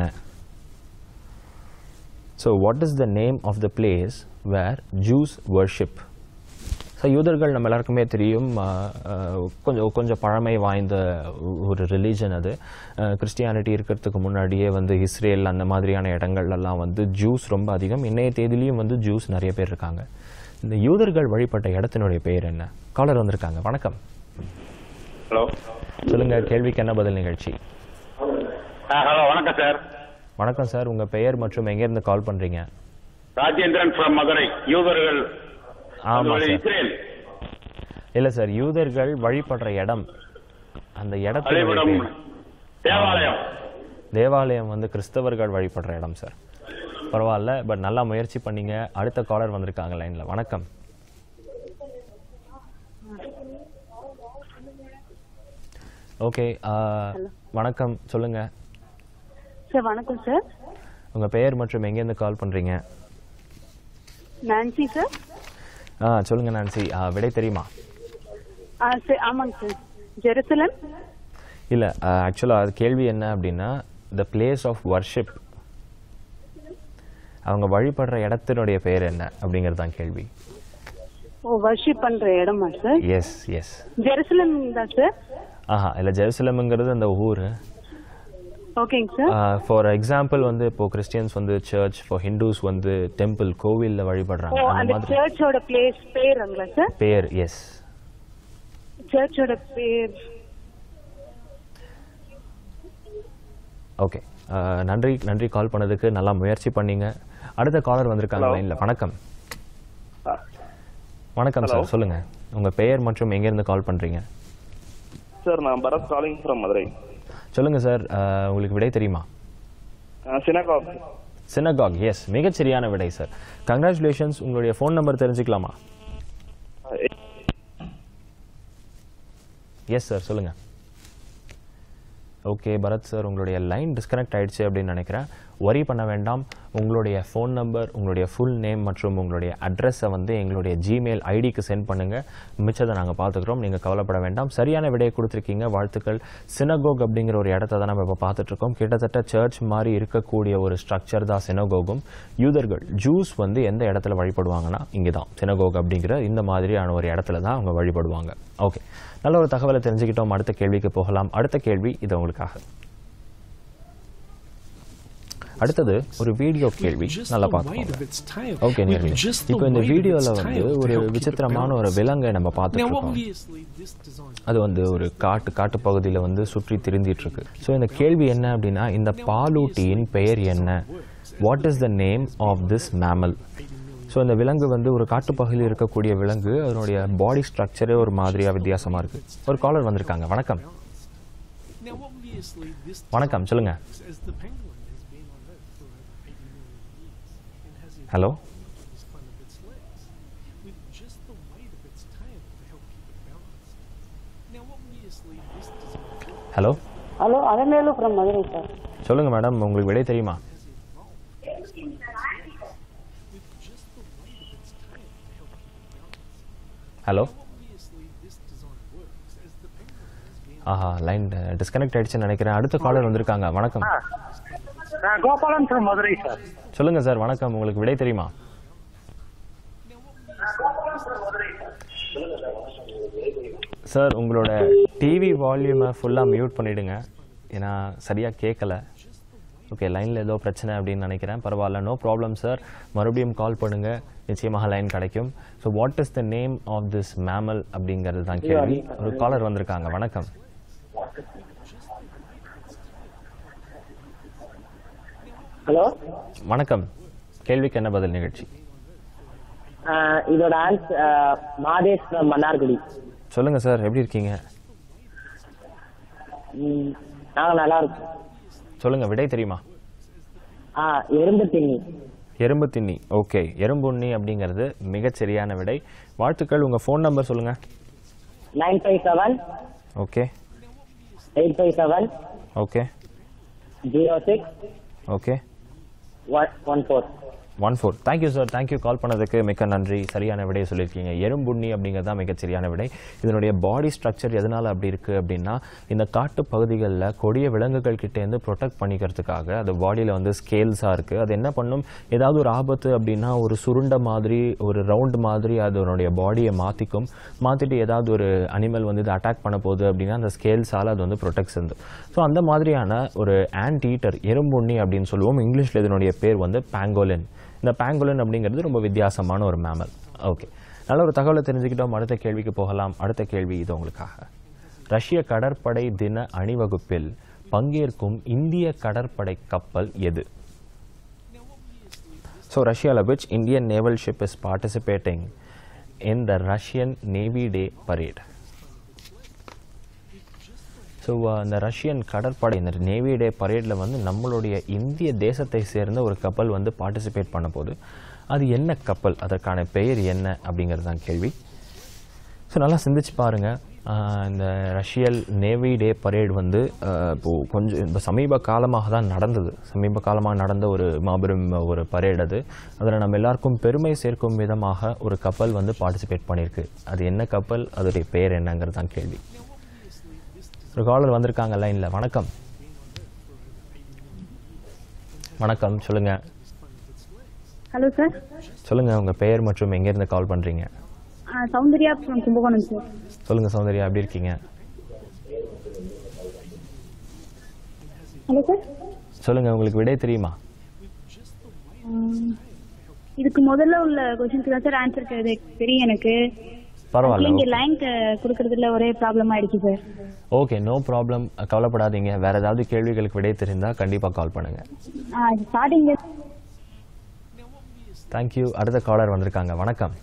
so what is the name of the place where Jews worship so யூதர்கள் நம்ம எல்லாருக்குமே தெரியும் ஆஹ், ஆஹ், கொஞ்சம் கொஞ்சம் பழமை வாய்ந்த ஒரு ரிலீஜன் அது கிறிஸ்டியானிட்டி இருக்கிறதுக்கு முன்னாடியே வந்து இஸ்ரேல் அந்த மாதிரியான இடங்கள்லாம் வந்து ஜூஸ் ரொம்ப அதிகம் இன்னைய தேதியிலையும் வந்து ஜூஸ் நிறைய பேர் இருக்காங்க இந்த யூதர்கள் வழிபட்ட இடத்தினுடைய பெயர் என்ன காலர் வந்திருக்காங்க வணக்கம் ஹலோ சொல்லுங்க கேள்விக்கு என்ன பதில் நிகழ்ச்சி ஹலோ வணக்கம் சார் வணக்கம் சார் உங்க பெயர் மற்றும் எங்கேருந்து கால் பண்றீங்க ராஜேந்திரன் ஃப்ரம் மதுரை யூதர்கள் ஆமா அது சார் இஸ்ரேல் இல்ல சார் யூதர்கள் வழிபடுற இடம் அந்த இடத்தினுடைய வழிபடும் பெயர். தேவாலயம் தேவாலயம் வந்து கிறிஸ்தவர்கள் வழிபடுற இடம் சார் பரவாயில்ல பட் நல்லா முயற்சி பண்ணீங்க அடுத்த காலர் வந்திருக்காங்க லைன்ல வணக்கம் ஓகே வணக்கம் சொல்லுங்க சார் வணக்கம் சார் உங்க பெயர் மற்றும் எங்கேருந்து கால் பண்றீங்க நான்சி சார் ஆ சொல்லுங்க நான்சி ஆ, விடை தெரியுமா ஆ சார் ஆமாங்க சார் ஜெருசலம் இல்ல ஆக்சுவலா அது கேள்வி என்ன அப்படின்னா த பிளேஸ் ஆஃப் வர்ஷிப் அவங்க வழிபடுற இடத்தினுடைய பெயர் என்ன அப்படிங்கிறது தான் கேள்வி ஓ வர்ஷிப் பண்ற இடமா சார் எஸ் எஸ் ஜெருசலம் தான் சார் ஆஹா இல்லை ஜெருசலம்ங்கிறது அந்த ஊர் ஓகேங்க சார் ஃபார் எக்ஸாம்பிள் வந்து இப்போ கிறிஸ்டியன்ஸ் வந்து சர்ச் ஃபார் ஹிந்துஸ் வந்து டெம்பிள் கோவிலில் ஓ வழிபடுறாங்க அந்த அந்த மாதிரி சர்ச்சோட பிளேஸ் பேருங்களா சார் பேர் எஸ் சர்ச்சோட பேர் ஓகே நன்றி நன்றி கால் பண்ணதுக்கு நல்லா முயற்சி பண்ணீங்க அடுத்த காலர் வந்திருக்காங்க Hello. லைனில் வணக்கம் வணக்கம் Hello. சார் சொல்லுங்க உங்க பெயர் மற்றும் எங்கேருந்து கால் பண்றீங்க சார் நான் பரத் காலிங் ஃப்ரம் மதுரை சொல்லுங்க சார் அஹ், உங்களுக்கு விடை தெரியுமா சினகாக் சினகாக் எஸ் மிகச்சரியான விடை சார் கங்க்ராச்சுலேஷன்ஸ் உங்களுடைய ஃபோன் நம்பர் தெரிஞ்சுக்கலாமா எஸ் சார் சொல்லுங்க ஓகே பரத் சார் உங்களுடைய லைன் டிஸ்கனெக்ட் ஆயிடுச்சு அப்படின்னு நினைக்கிறேன் worry பண்ண வேண்டாம் உங்களுடைய ஃபோன் நம்பர் உங்களுடைய ஃபுல் நேம் மற்றும் உங்களுடைய அட்ரஸை வந்து எங்களுடைய ஜிமெயில் ஐடிக்கு சென்ட் பண்ணுங்க மிச்சத்தை நாங்கள் பார்த்துக்குறோம் நீங்கள் கவலைப்பட வேண்டாம் சரியான விடையை கொடுத்துருக்கீங்க வாழ்த்துக்கள் சினகோக் அப்படிங்கிற ஒரு இடத்த தான் நம்ம இப்போ பார்த்துட்டு இருக்கோம் கிட்டத்தட்ட சர்ச் மாதிரி இருக்கக்கூடிய ஒரு ஸ்ட்ரக்சர் தான் சினகோகும் யூதர்கள் ஜூஸ் வந்து எந்த இடத்துல வழிபடுவாங்கன்னா இங்கே தான் சினகோக் அப்படிங்கிற இந்த மாதிரியான ஒரு இடத்துல தான் அவங்க வழிபடுவாங்க ஓகே நல்ல ஒரு தகவலை தெரிஞ்சுக்கிட்டோம் அடுத்த கேள்விக்கு போகலாம் அடுத்த கேள்வி இது உங்களுக்காக அடுத்தது ஒரு வீடியோ கேள்வி நல்லா பார்த்துக்கோங்க ஓகே நேர்களே இப்போ இந்த வீடியோவில் வந்து ஒரு விசித்திரமான ஒரு விலங்கை நம்ம பார்த்துட்டு இருக்கோம் அது வந்து ஒரு காட்டு காட்டு பகுதியில் வந்து சுற்றி திரிந்திட்டு இருக்கு ஸோ இந்த கேள்வி என்ன அப்படின்னா இந்த பாலூட்டியின் பெயர் என்ன what is the name of this mammal so இந்த விலங்கு வந்து ஒரு காட்டுப்பகுதியில் இருக்கக்கூடிய விலங்கு அதனுடைய பாடி ஸ்ட்ரக்சரே ஒரு மாதிரியாக வித்தியாசமாக இருக்கு ஒரு காலர் வந்திருக்காங்க வணக்கம் வணக்கம் சொல்லுங்க hello hello hello Alamelu from Madurai sir சொல்லுங்க மேடம் உங்களுக்கு விடை தெரியுமா ஹலோ ஆஹா லைன் டிஸ்கனெக்ட் ஆயிடுச்சுன்னு நினைக்கிறேன் அடுத்த காலர் வந்திருக்காங்க வணக்கம் கோபாலன் ஃப்ரம் மதுரை சார் சொல்லுங்க சார் வணக்கம் உங்களுக்கு விடை தெரியுமா சார் உங்களோட டிவி வால்யூமை ஃபுல்லாக மியூட் பண்ணிடுங்க ஏன்னா சரியாக கேட்கல ஓகே லைனில் ஏதோ பிரச்சனை அப்படின்னு நினைக்கிறேன் பரவாயில்ல நோ ப்ராப்ளம் சார் மறுபடியும் கால் பண்ணுங்கள் நிச்சயமாக லைன் கிடைக்கும் so what is the name of this mammal அப்படிங்கிறது தான் கேள்வி ஒரு காலர் வந்திருக்காங்க வணக்கம் ஹலோ வணக்கம் கேள்விக்கு என்ன பதில் நிகழ்ச்சி இதோட ஆன்சர் மாதேஷ் from மன்னார்குடி சொல்லுங்க சார் எப்படி இருக்கீங்க ம், நாங்க நல்லா இருக்கோம் சொல்லுங்க விடை தெரியுமா ஆ எறும்பு திண்ணி எறும்பு திண்ணி ஓகே எறும்புண்ணி அப்படிங்கிறது மிகச் சரியான விடை வாழ்த்துக்கள் உங்க ஃபோன் நம்பர் சொல்லுங்க nine five seven okay eight five seven okay zero six okay one one four one four thank you sir thank you call பண்ணதுக்கு மிக்க நன்றி சரியான விடையை சொல்லியிருக்கீங்க எறும்புண்ணி அப்படிங்கிறது தான் மிகச் சரியான விடை இதனுடைய பாடி ஸ்ட்ரக்சர் எதனால் அப்படி இருக்குது அப்படின்னா இந்த காட்டு பகுதிகளில் கொடிய விலங்குகள் கிட்டேருந்து ப்ரொடெக்ட் பண்ணிக்கிறதுக்காக அது பாடியில் வந்து ஸ்கேல்ஸாக இருக்குது அது என்ன பண்ணும் ஏதாவது ஒரு ஆபத்து அப்படின்னா ஒரு சுருண்ட மாதிரி ஒரு ரவுண்ட் மாதிரி அதனுடைய பாடியை மாற்றிக்கும் மாற்றிட்டு ஏதாவது ஒரு அனிமல் வந்து இதை அட்டாக் பண்ண போகுது அப்படின்னா அந்த ஸ்கேல்ஸால் அது வந்து ப்ரொடெக்ட் செஞ்சு ஸோ அந்த மாதிரியான ஒரு ஆன்ட் ஈட்டர் எறும்புண்ணி அப்படின்னு சொல்லுவோம் இங்கிலீஷில் இதனுடைய பேர் வந்து பேங்கோலின் இந்த பேங்கோலின் அப்படிங்கிறது ரொம்ப வித்தியாசமான ஒரு மேமல் ஓகே நல்ல ஒரு தகவலை தெரிஞ்சுக்கிட்டோம் அடுத்த கேள்விக்கு போகலாம் அடுத்த கேள்வி இது உங்களுக்காக ரஷ்ய கடற்படை தின அணிவகுப்பில் பங்கேற்கும் இந்திய கடற்படை கப்பல் எது ஸோ ரஷ்யாவில் which Indian naval ship is participating in the Russian navy day parade so அந்த ரஷ்யன் கடற்படை இந்த நேவி டே பரேடில் வந்து நம்மளுடைய இந்திய தேசத்தை சேர்ந்த ஒரு கப்பல் வந்து பார்ட்டிசிபேட் பண்ண போது அது என்ன கப்பல் அதற்கான பெயர் என்ன அப்படிங்கிறது தான் கேள்வி ஸோ நல்லா சிந்திச்சு பாருங்கள் இந்த ரஷ்யல் நேவி டே பரேட் வந்து ஆஹ், இப்போ கொஞ்சம் இப்போ சமீப காலமாக தான் நடந்தது சமீப காலமாக நடந்த ஒரு மாபெரும் ஒரு பரேட் அது அதில் நம்ம எல்லாருக்கும் பெருமை சேர்க்கும் விதமாக ஒரு கப்பல் வந்து பார்ட்டிசிபேட் பண்ணியிருக்கு அது என்ன கப்பல் அதோடைய பெயர் என்னங்கிறது தான் கேள்வி ஒரு காலர் வந்திருக்காங்க லைனில் வணக்கம் வணக்கம் சொல்லுங்க ஹலோ சார் சொல்லுங்க உங்க பெயர் மற்றும் எங்க இருந்து கால் பண்றீங்க சௌந்தர்யா ஃப்ரம் கும்பகோணம் சார் சொல்லுங்க சௌந்தர்யா எப்படி இருக்கீங்க ஹலோ சார் சொல்லுங்க உங்களுக்கு விடை தெரியுமா இதுக்கு முதல்ல உள்ள கொஸ்டின்ஸ்க்கு தான் சார் ஆன்சர் தெரியும் எனக்கு பரவாயில்ல இங்க லைன் கொடுக்கறதுல ஒரே ப்ராப்ளம் ஆயிடுச்சு சார் ஓகே நோ ப்ராப்ளம் கவலைப்படாதீங்க வேற ஏதாவது கேள்விகளுக்கு விடை தெரிந்தா கண்டிப்பா கால் பண்ணுங்க ஸ்டார்டிங்ல தேங்க்யூ அடுத்த காலர் வந்திருக்காங்க வணக்கம்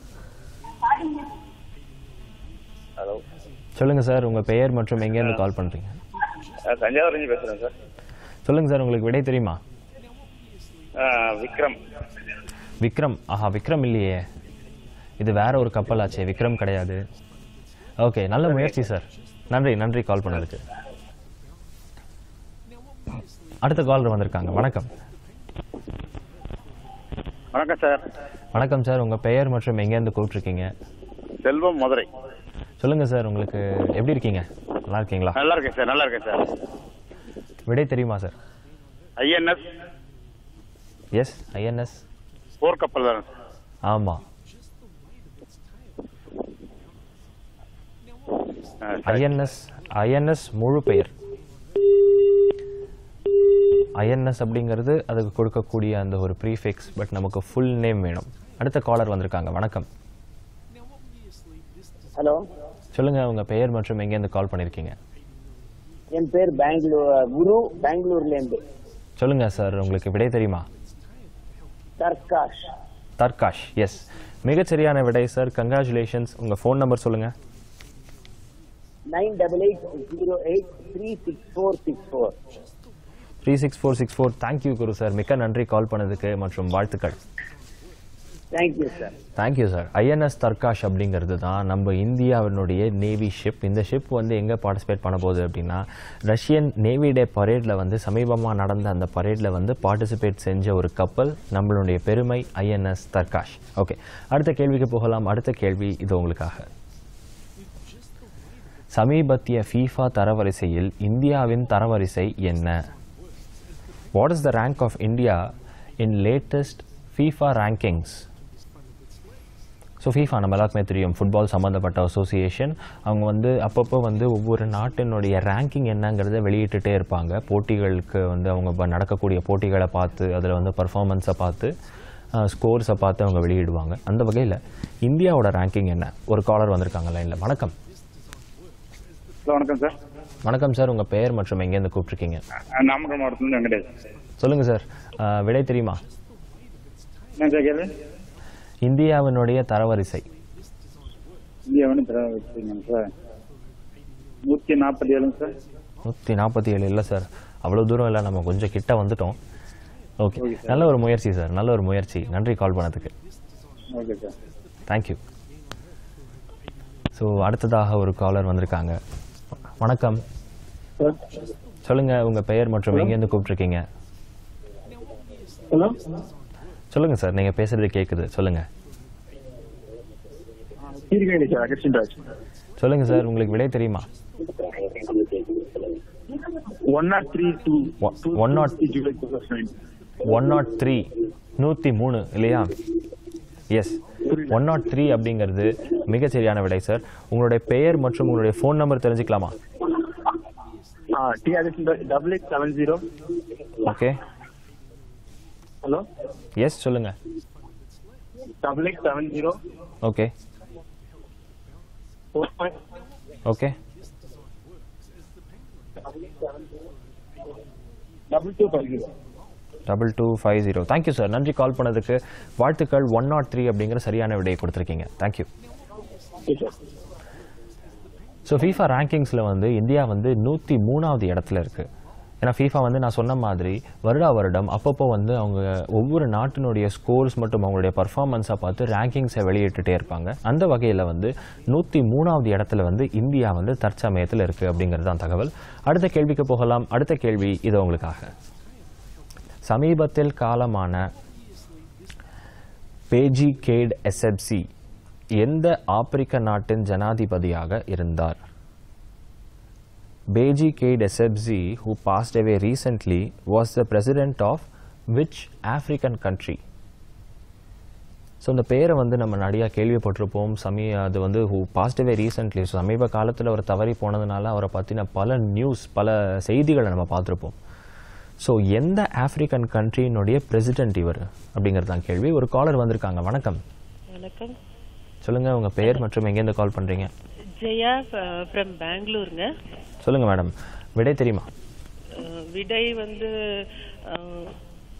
ஹலோ சொல்லுங்க சார் உங்க பெயர் மற்றும் எங்க இருந்து கால் பண்றீங்க தஞ்சாவூர் இருந்து பேசுறேன் சார் சொல்லுங்க சார் உங்களுக்கு விடை தெரியுமா விக்ரம் விக்ரம் ஆஹா விக்ரம் இல்லையே இது வேற ஒரு கப்பல் ஆச்சே விக்ரம் கிடையாது ஓகே நல்ல முயற்சி சார் நன்றி நன்றி கால் பண்ணதுக்கு அடுத்த காலர் வந்திருக்காங்க வணக்கம் வணக்கம் சார் வணக்கம் சார் உங்க பெயர் மற்றும் எங்கேருந்து கூப்பிட்டுருக்கீங்க செல்வம் மதுரை சொல்லுங்க சார் உங்களுக்கு எப்படி இருக்கீங்க நல்லா இருக்கீங்களா நல்லா இருக்கேன் சார் நல்லா இருக்கேன் சார் விடை தெரியுமா சார் ஐஎன்எஸ் எஸ் ஐஎன்எஸ் போர் கப்பல் தானே சார் ஆமா ஐஎன்எஸ் ஐஎன்எஸ் முழு பெயர் ஐஎன்எஸ் அப்படிங்கிறது அதுக்கு கொடுக்கக்கூடிய அந்த ஒரு ப்ரீஃபிக்ஸ் பட் நமக்கு ஃபுல் நேம் வேணும் அடுத்த காலர் வந்திருக்காங்க வணக்கம் ஹலோ சொல்லுங்க உங்க பெயர் மற்றும் எங்கேருந்து கால் பண்ணிருக்கீங்க என் பேர் பெங்களூர் குரு பெங்களூர்ல இருந்து சொல்லுங்க சார் உங்களுக்கு விடை தெரியுமா சர்காஷ் தர்காஷ் எஸ் மிகச்சரியான விடை சார் கங்க்ராச்சுலேஷன்ஸ் உங்க ஃபோன் நம்பர் சொல்லுங்க nine double eight zero eight three six four six four three six four six four thank you Guru sir மிக்க நன்றி கால் பண்ணதுக்கு மற்றும் வாழ்த்துக்கள் thank you sir thank you sir INS Tarkash அப்படிங்கிறது தான் நம்ம இந்தியாவினுடைய நேவி ஷிப் இந்த ஷிப் வந்து எங்கே பார்ட்டிசிபேட் பண்ண போகுது அப்படின்னா ரஷ்யன் நேவி டே பரேடில் வந்து சமீபமாக நடந்த அந்த பரேடில் வந்து பார்ட்டிசிபேட் செஞ்ச ஒரு கப்பல் நம்மளுடைய பெருமை ஐஎன்எஸ் தர்காஷ் ஓகே அடுத்த கேள்விக்கு போகலாம் அடுத்த கேள்வி இது உங்களுக்காக சமீபத்திய ஃபீஃபா தரவரிசையில் இந்தியாவின் தரவரிசை என்ன what is the rank of India in latest FIFA rankings so FIFA நம்ம எல்லாருக்குமே தெரியும் ஃபுட்பால் சம்மந்தப்பட்ட அசோசியேஷன் அவங்க வந்து அப்பப்போ வந்து ஒவ்வொரு நாட்டினுடைய ரேங்கிங் என்னங்கிறத வெளியிட்டுட்டே இருப்பாங்க போட்டிகளுக்கு வந்து அவங்க ப- நடக்கக்கூடிய போட்டிகளை பார்த்து அதில் வந்து பர்ஃபார்மன்ஸை பார்த்து ஸ்கோர்ஸை பார்த்து அவங்க வெளியிடுவாங்க அந்த வகையில் இந்தியாவோட ரேங்கிங் என்ன ஒரு காலர் வந்திருக்காங்க லைனில் வணக்கம் ஹலோ வணக்கம் சார் வணக்கம் சார் உங்கள் பெயர் மற்றும் எங்கேருந்து கூப்பிட்ருக்கீங்க நாமக்கல் மாவட்டத்துலேருந்து வெங்கடேஷ் சொல்லுங்கள் சார் அஹ், விடை தெரியுமா என்ன சார் கேள்வி இந்தியாவினுடைய தரவரிசை இந்தியாவின் தர வச்சுருங்க சார் நூற்றி நாற்பத்தி ஏழுங்க சார் நூற்றி நாற்பத்தி ஏழு இல்லை சார் அவ்வளோ தூரம் இல்லை நம்ம கொஞ்சம் கிட்ட வந்துட்டோம் ஓகே Okay, sir. நல்ல ஒரு முயற்சி சார் நல்ல ஒரு முயற்சி நன்றி கால் பண்ணதுக்கு ஓகே சார் தேங்க்யூ ஸோ அடுத்ததாக ஒரு காலர் வந்திருக்காங்க வணக்கம் சொல்லுங்க உங்க பெயர் மற்றும் எங்கேருந்து கூப்பிட்டுருக்கீங்க ஹலோ சொல்லுங்க சார் நீங்க பேசுறது கேக்குது சொல்லுங்க சீர்காழி சார் அகஸ்டின் ராஜ் சொல்லுங்க சார் உங்களுக்கு விடை தெரியுமா one nought three two one nought July two thousand nine one nought three நூற்றி மூணு இல்லையா எஸ் ஒன் நாட் த்ரீ அப்படிங்கிறது மிகச்சரியான விடை சார் உங்களுடைய பெயர் மற்றும் உங்களுடைய ஃபோன் நம்பர் தெரிஞ்சுக்கலாமா ஆ D Augustin Raj double eight seven zero okay hello yes சொல்லுங்க double eight seven zero okay four five okay double two five zero double two five zero thank you sir நன்றி கால் பண்ணதுக்கு வாழ்த்துக்கள் ஒன் நாட் த்ரீ அப்படிங்கிற சரியான விடையை கொடுத்துருக்கீங்க தேங்க்யூ ஸோ ஃபீஃபா ரேங்கிங்ஸில் வந்து India வந்து நூற்றி மூணாவது இடத்துல இருக்குது ஏன்னா ஃபீஃபா வந்து நான் சொன்ன மாதிரி வருடா வருடம் அப்பப்போ வந்து அவங்க ஒவ்வொரு நாட்டினுடைய ஸ்கோர்ஸ் மற்றும் அவங்களுடைய பர்ஃபார்மன்ஸை பார்த்து ரேங்கிங்ஸை வெளியிட்டுட்டே இருப்பாங்க அந்த வகையில் வந்து நூற்றி மூணாவது இடத்துல வந்து இந்தியா வந்து தற்சமயத்தில் இருக்குது அப்படிங்கிறது தான் தகவல் அடுத்த கேள்விக்கு போகலாம் அடுத்த கேள்வி இது உங்களுக்காக சமீபத்தில் காலமான பேஜி கேட் எஸ்எப்சி எந்த ஆப்பிரிக்க நாட்டின் ஜனாதிபதியாக இருந்தார் Beji Caid Essebsi who passed away recently was the president of which African country so இந்த பேரை வந்து நம்ம நிறையா கேள்விப்பட்டிருப்போம் சமீ அது வந்து ஹூ பாசிட்டிவே ரீசெண்ட்லி சமீப காலத்தில் அவர் தவறி போனதுனால அவரை பற்றின பல நியூஸ் பல செய்திகளை நம்ம பார்த்துருப்போம் ஸோ எந்த ஆஃப்ரிக்கன் கண்ட்ரியினுடைய பிரசிடென்ட் இவர் அப்படிங்கிறது தான் கேள்வி ஒரு காலர் வந்திருக்காங்க வணக்கம் வணக்கம் சொல்லுங்கள் உங்கள் பெயர் மற்றும் எங்கேருந்து கால் பண்ணுறீங்க ஜெயா ஃப்ரம் பெங்களூருங்க சொல்லுங்கள் மேடம் விடை தெரியுமா அஹ், விடை வந்து அஹ்,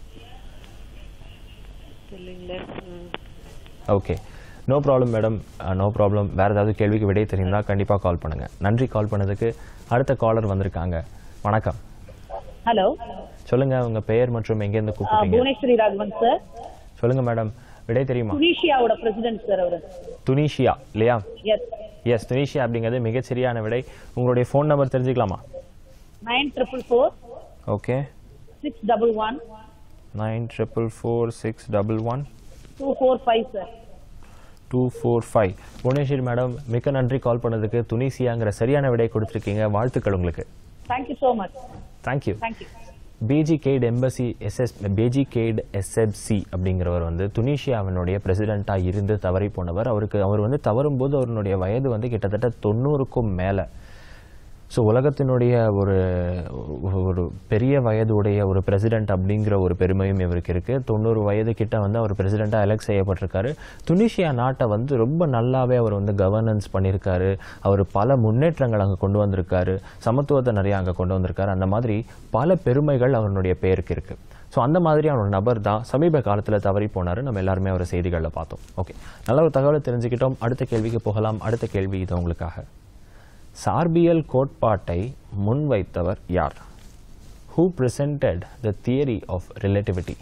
தெரியலீங்களே ம். Okay no problem madam no problem வேறு ஏதாவது கேள்விக்கு விடை தெரியும்னா கண்டிப்பாக கால் பண்ணுங்கள் நன்றி கால் பண்ணதுக்கு அடுத்த காலர் வந்திருக்காங்க வணக்கம் ஹலோ சொல்லுங்கள் உங்கள் பெயர் மற்றும் எங்கேருந்து கூப்பிடுறீங்க புவனேஸ்வரி ராகவன் சார் சொல்லுங்கள் மேடம் விடை தெரியுமா துனிஷியாவோட பிரசிடென்ட் சார் அவரு துனிஷியா இல்லையா எஸ் எஸ் துனிஷியா அப்படிங்கிறது மிகச்சரியான விடை உங்களுடைய ஃபோன் நம்பர் தெரிஞ்சுக்கலாமா nine triple four okay six double one nine triple four six double one two four five sir two four five Bhuvaneswari madam மிக்க நன்றி கால் பண்ணதுக்கு துனிசியாங்கிற சரியான விடை கொடுத்துருக்கீங்க வாழ்த்துக்கள் உங்களுக்கு thank you so much thank you thank you Beji Caid எம்பசி எஸ்எஸ் பிஜி கேட் எஸ்எஃப்சி அப்படிங்கிறவர் வந்து துனிஷியாவினுடைய பிரசிடெண்ட்டாக இருந்து தவறி போனவர் அவருக்கு அவர் வந்து தவறும்போது அவருடைய வயது வந்து கிட்டத்தட்ட தொண்ணூறுக்கும் மேலே ஸோ உலகத்தினுடைய ஒரு ஒரு பெரிய வயதுடைய ஒரு பிரசிடென்ட் அப்படிங்கிற ஒரு பெருமையும் இவருக்கு இருக்குது தொண்ணூறு வயது கிட்ட வந்து அவர் பிரசிடெண்ட்டாக எலெக்ட் செய்யப்பட்டிருக்காரு துனிஷியா நாட்டை வந்து ரொம்ப நல்லாவே அவர் வந்து கவர்னன்ஸ் பண்ணியிருக்காரு அவர் பல முன்னேற்றங்கள் அங்கே கொண்டு வந்திருக்காரு சமத்துவத்தை நிறைய அங்கே கொண்டு வந்திருக்காரு அந்த மாதிரி பல பெருமைகள் அவருடைய பேருக்கு இருக்குது ஸோ அந்த மாதிரியான ஒரு நபர் தான் சமீப காலத்தில் தவறி போனார் நம்ம எல்லாருமே அவர் செய்திகளில் பார்த்தோம் ஓகே நல்ல ஒரு தகவலை தெரிஞ்சுக்கிட்டோம் அடுத்த கேள்விக்கு போகலாம் அடுத்த கேள்வி இது உங்களுக்காக சார்பியல் கோட்பாட்டை முன்வைத்தவர் யார் who presented the theory of relativity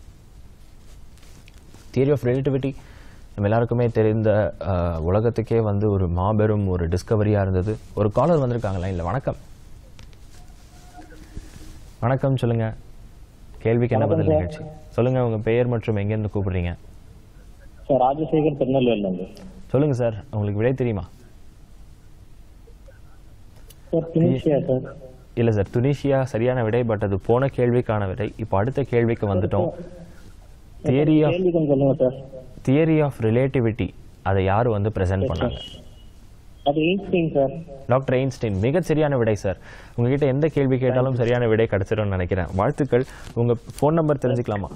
theory of relativity நம்ம எல்லாருக்குமே தெரிந்த அஹ், உலகத்துக்கே வந்து ஒரு மாபெரும் ஒரு டிஸ்கவரியாக இருந்தது ஒரு காலர் வந்திருக்காங்க லைனில் வணக்கம் வணக்கம் சொல்லுங்க கேள்விக்கு என்ன வணக்கம் பதில் சார். நிகழ்ச்சி சொல்லுங்க உங்க பெயர் மற்றும் எங்கேருந்து கூப்பிடுறீங்க சார் ராஜசேகர் திருநெல்வேலியிலேருந்து சொல்லுங்க சார் உங்களுக்கு விடை தெரியுமா சார் துனிஷியா சார் இல்ல சார் துனிஷியா சரியான விடை பட் அது போன கேள்விக்கான விடை இப்போ அடுத்த கேள்விக்கு வந்துட்டோம் தியரி ஆஃப் கேள்வி கொஞ்சம் சொல்லுங்க சார் தியரி ஆஃப் ரிலேட்டிவிட்டி அதை யார் வந்து பிரசன்ட் பண்ணாங்க அது எயின்ஸ்டீன் சார் டாக்டர் எயின்ஸ்டைன் மிகச் சரியான விடை சார் உங்ககிட்ட எந்த கேள்வி கேட்டாலும் சரியான விடை கிடைச்சிடும்னு நினைக்கிறேன் வாழ்த்துக்கள் உங்க ஃபோன் நம்பர் தெரிஞ்சுக்கலாமா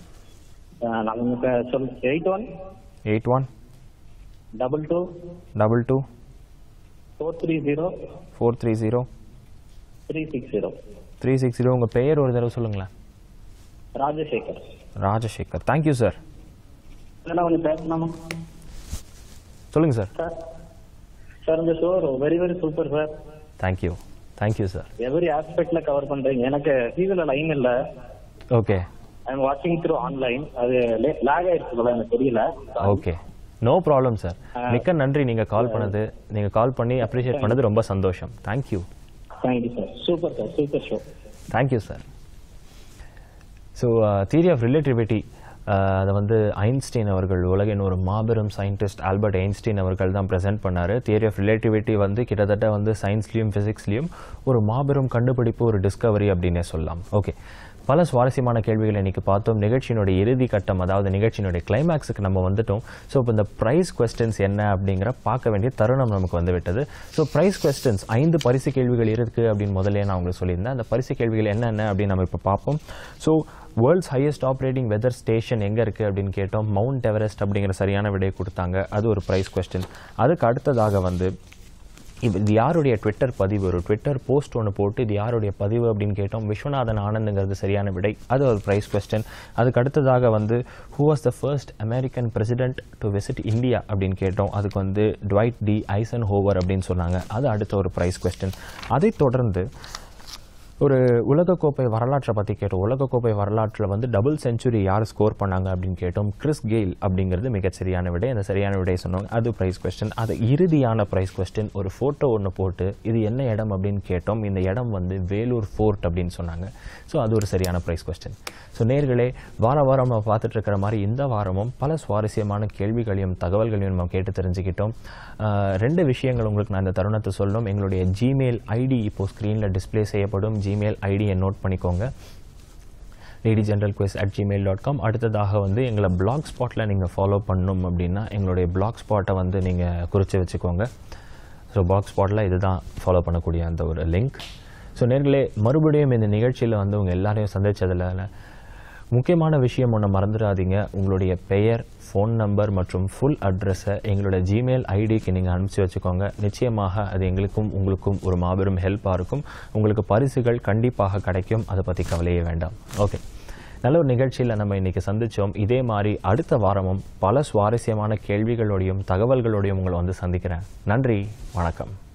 நமக்கு சொல் eight one eight one double two double two four three zero four three zero three six zero three six zero உங்கள் பெயர் ஒரு தடவை சொல்லுங்களேன் ராஜசேகர் ராஜசேகர் தேங்க்யூ சார் இதெல்லாம் கொஞ்சம் பேசலாமா சொல்லுங்க சார் சார் சார் இந்த show very very super sir thank you thank you sir every ஆஸ்பெக்ட்ல கவர் பண்றீங்க எனக்கு டிவில லைன் இல்ல ஓகே ஐ எம் வாட்சிங் த்ரூ ஆன்லைன் அது லேக் ஆயிடுச்சு போல எனக்கு தெரியல ஓகே நோ ப்ராப்ளம் சார் மிக்க நன்றி நீங்க கால் பண்ணது நீங்க கால் பண்ணி அப்ரிஷியேட் பண்ணது ரொம்ப சந்தோஷம் thank you thank you sir super sir super show thank you sir so theory of relativity அதை வந்து ஐன்ஸ்டீன் அவர்கள் உலகின் ஒரு மாபெரும் சயின்டிஸ்ட் ஆல்பர்ட் ஐன்ஸ்டீன் அவர்கள் தான் ப்ரெசென்ட் பண்ணார் தியரி ஆஃப் ரிலேட்டிவிட்டி வந்து கிட்டத்தட்ட வந்து சயின்ஸ்லேயும் ஃபிசிக்ஸ்லேயும் ஒரு மாபெரும் கண்டுபிடிப்பு ஒரு டிஸ்கவரி அப்படின்னே சொல்லலாம் ஓகே பல சுவாரஸ்யமான கேள்விகளை இன்னைக்கு பார்த்தோம் நிகழ்ச்சியினுடைய இறுதி கட்டம் அதாவது நிகழ்ச்சியினுடைய கிளைமேக்ஸுக்கு நம்ம வந்துட்டோம் ஸோ இப்போ இந்த ப்ரைஸ் கொஸ்டின்ஸ் என்ன அப்படிங்கிற பார்க்க வேண்டிய தருணம் நமக்கு வந்து விட்டது ஸோ ப்ரைஸ் கொஸ்டின்ஸ் ஐந்து பரிசு கேள்விகள் இருக்குது அப்படின்னு முதல்ல நான் உங்களுக்கு சொல்லியிருந்தேன் அந்த பரிசு கேள்விகள் என்னென்ன அப்படின்னு நம்ம இப்போ பார்ப்போம் so world's highest operating weather station எங்கே இருக்குது அப்படின்னு கேட்டோம் மவுண்ட் எவரெஸ்ட் அப்படிங்கிற சரியான விடையை கொடுத்தாங்க அது ஒரு ப்ரைஸ் கொஸ்டின் அதுக்கு அடுத்ததாக வந்து இது இது யாருடைய ட்விட்டர் பதிவு ஒரு ட்விட்டர் போஸ்ட் ஒன்று போட்டு இது யாருடைய பதிவு அப்படின்னு கேட்டோம் விஸ்வநாதன் ஆனந்துங்கிறது சரியான விடை அது ஒரு ப்ரைஸ் கொஸ்டின் அதுக்கு அடுத்ததாக வந்து who was the first American president to visit India அப்படின்னு கேட்டோம் அதுக்கு வந்து ட்வைட் டி ஐசன் ஹோவர் அப்படின்னு சொன்னாங்க அது அடுத்த ஒரு ப்ரைஸ் கொஸ்டின் அதைத் தொடர்ந்து ஒரு உலகக்கோப்பை வரலாற்றை பற்றி கேட்டோம் உலகக்கோப்பை வரலாற்றில் வந்து டபுள் செஞ்சுரி யார் ஸ்கோர் பண்ணாங்க அப்படின்னு கேட்டோம் கிறிஸ் கெயில் அப்படிங்கிறது மிகச் சரியான விடை அந்த சரியான விடை சொன்னாங்க அது ப்ரைஸ் கொஸ்டின் அது இறுதியான ப்ரைஸ் கொஸ்டின் ஒரு ஃபோட்டோ ஒன்று போட்டு இது என்ன இடம் அப்படின்னு கேட்டோம் இந்த இடம் வந்து வேலூர் ஃபோர்ட் அப்படின்னு சொன்னாங்க ஸோ அது ஒரு சரியான ப்ரைஸ் கொஸ்டின் ஸோ நேர்களே வார வாரம் நம்ம பார்த்துட்டு இருக்கிற மாதிரி இந்த வாரமும் பல சுவாரஸ்யமான கேள்விகளையும் தகவல்களையும் நம்ம கேட்டு தெரிஞ்சுக்கிட்டோம் ஆஹ் ரெண்டு விஷயங்கள் உங்களுக்கு நான் இந்த தருணத்தை சொல்லணும் எங்களுடைய ஜிமெயில் ஐடி இப்போ ஸ்க்ரீனில் டிஸ்ப்ளே செய்யப்படும் ஜிமெயில் ஐடியை நோட் பண்ணிக்கோங்க DD general quiz at Gmail dot com அடுத்ததாக வந்து எங்களை பிளாக் ஸ்பாட்டில் நீங்கள் ஃபாலோ பண்ணணும் அப்படின்னா எங்களுடைய பிளாக் ஸ்பாட்டை வந்து நீங்கள் குறித்து வச்சுக்கோங்க ஸோ பிளாக் ஸ்பாட்டில் இதுதான் ஃபாலோ பண்ணக்கூடிய அந்த ஒரு லிங்க் ஸோ நேர்களே மறுபடியும் இந்த நிகழ்ச்சியில் வந்து உங்கள் எல்லாரையும் சந்திச்சதில் முக்கியமான விஷயம் ஒன்று மறந்துடாதீங்க உங்களுடைய பெயர் ஃபோன் நம்பர் மற்றும் ஃபுல் அட்ரஸை எங்களோட ஜிமெயில் ஐடிக்கு நீங்கள் அனுப்பிச்சி வச்சுக்கோங்க நிச்சயமாக அது எங்களுக்கும் உங்களுக்கும் ஒரு மாபெரும் ஹெல்ப்பாக இருக்கும் உங்களுக்கு பரிசுகள் கண்டிப்பாக கிடைக்கும் அதை பற்றி கவலையே வேண்டாம் ஓகே நல்ல ஒரு நிகழ்ச்சியில் நம்ம இன்னைக்கு சந்திச்சோம் இதே மாதிரி அடுத்த வாரமும் பல சுவாரஸ்யமான கேள்விகளோடையும் தகவல்களோடையும் உங்களை வந்து சந்திக்கிறேன் நன்றி வணக்கம்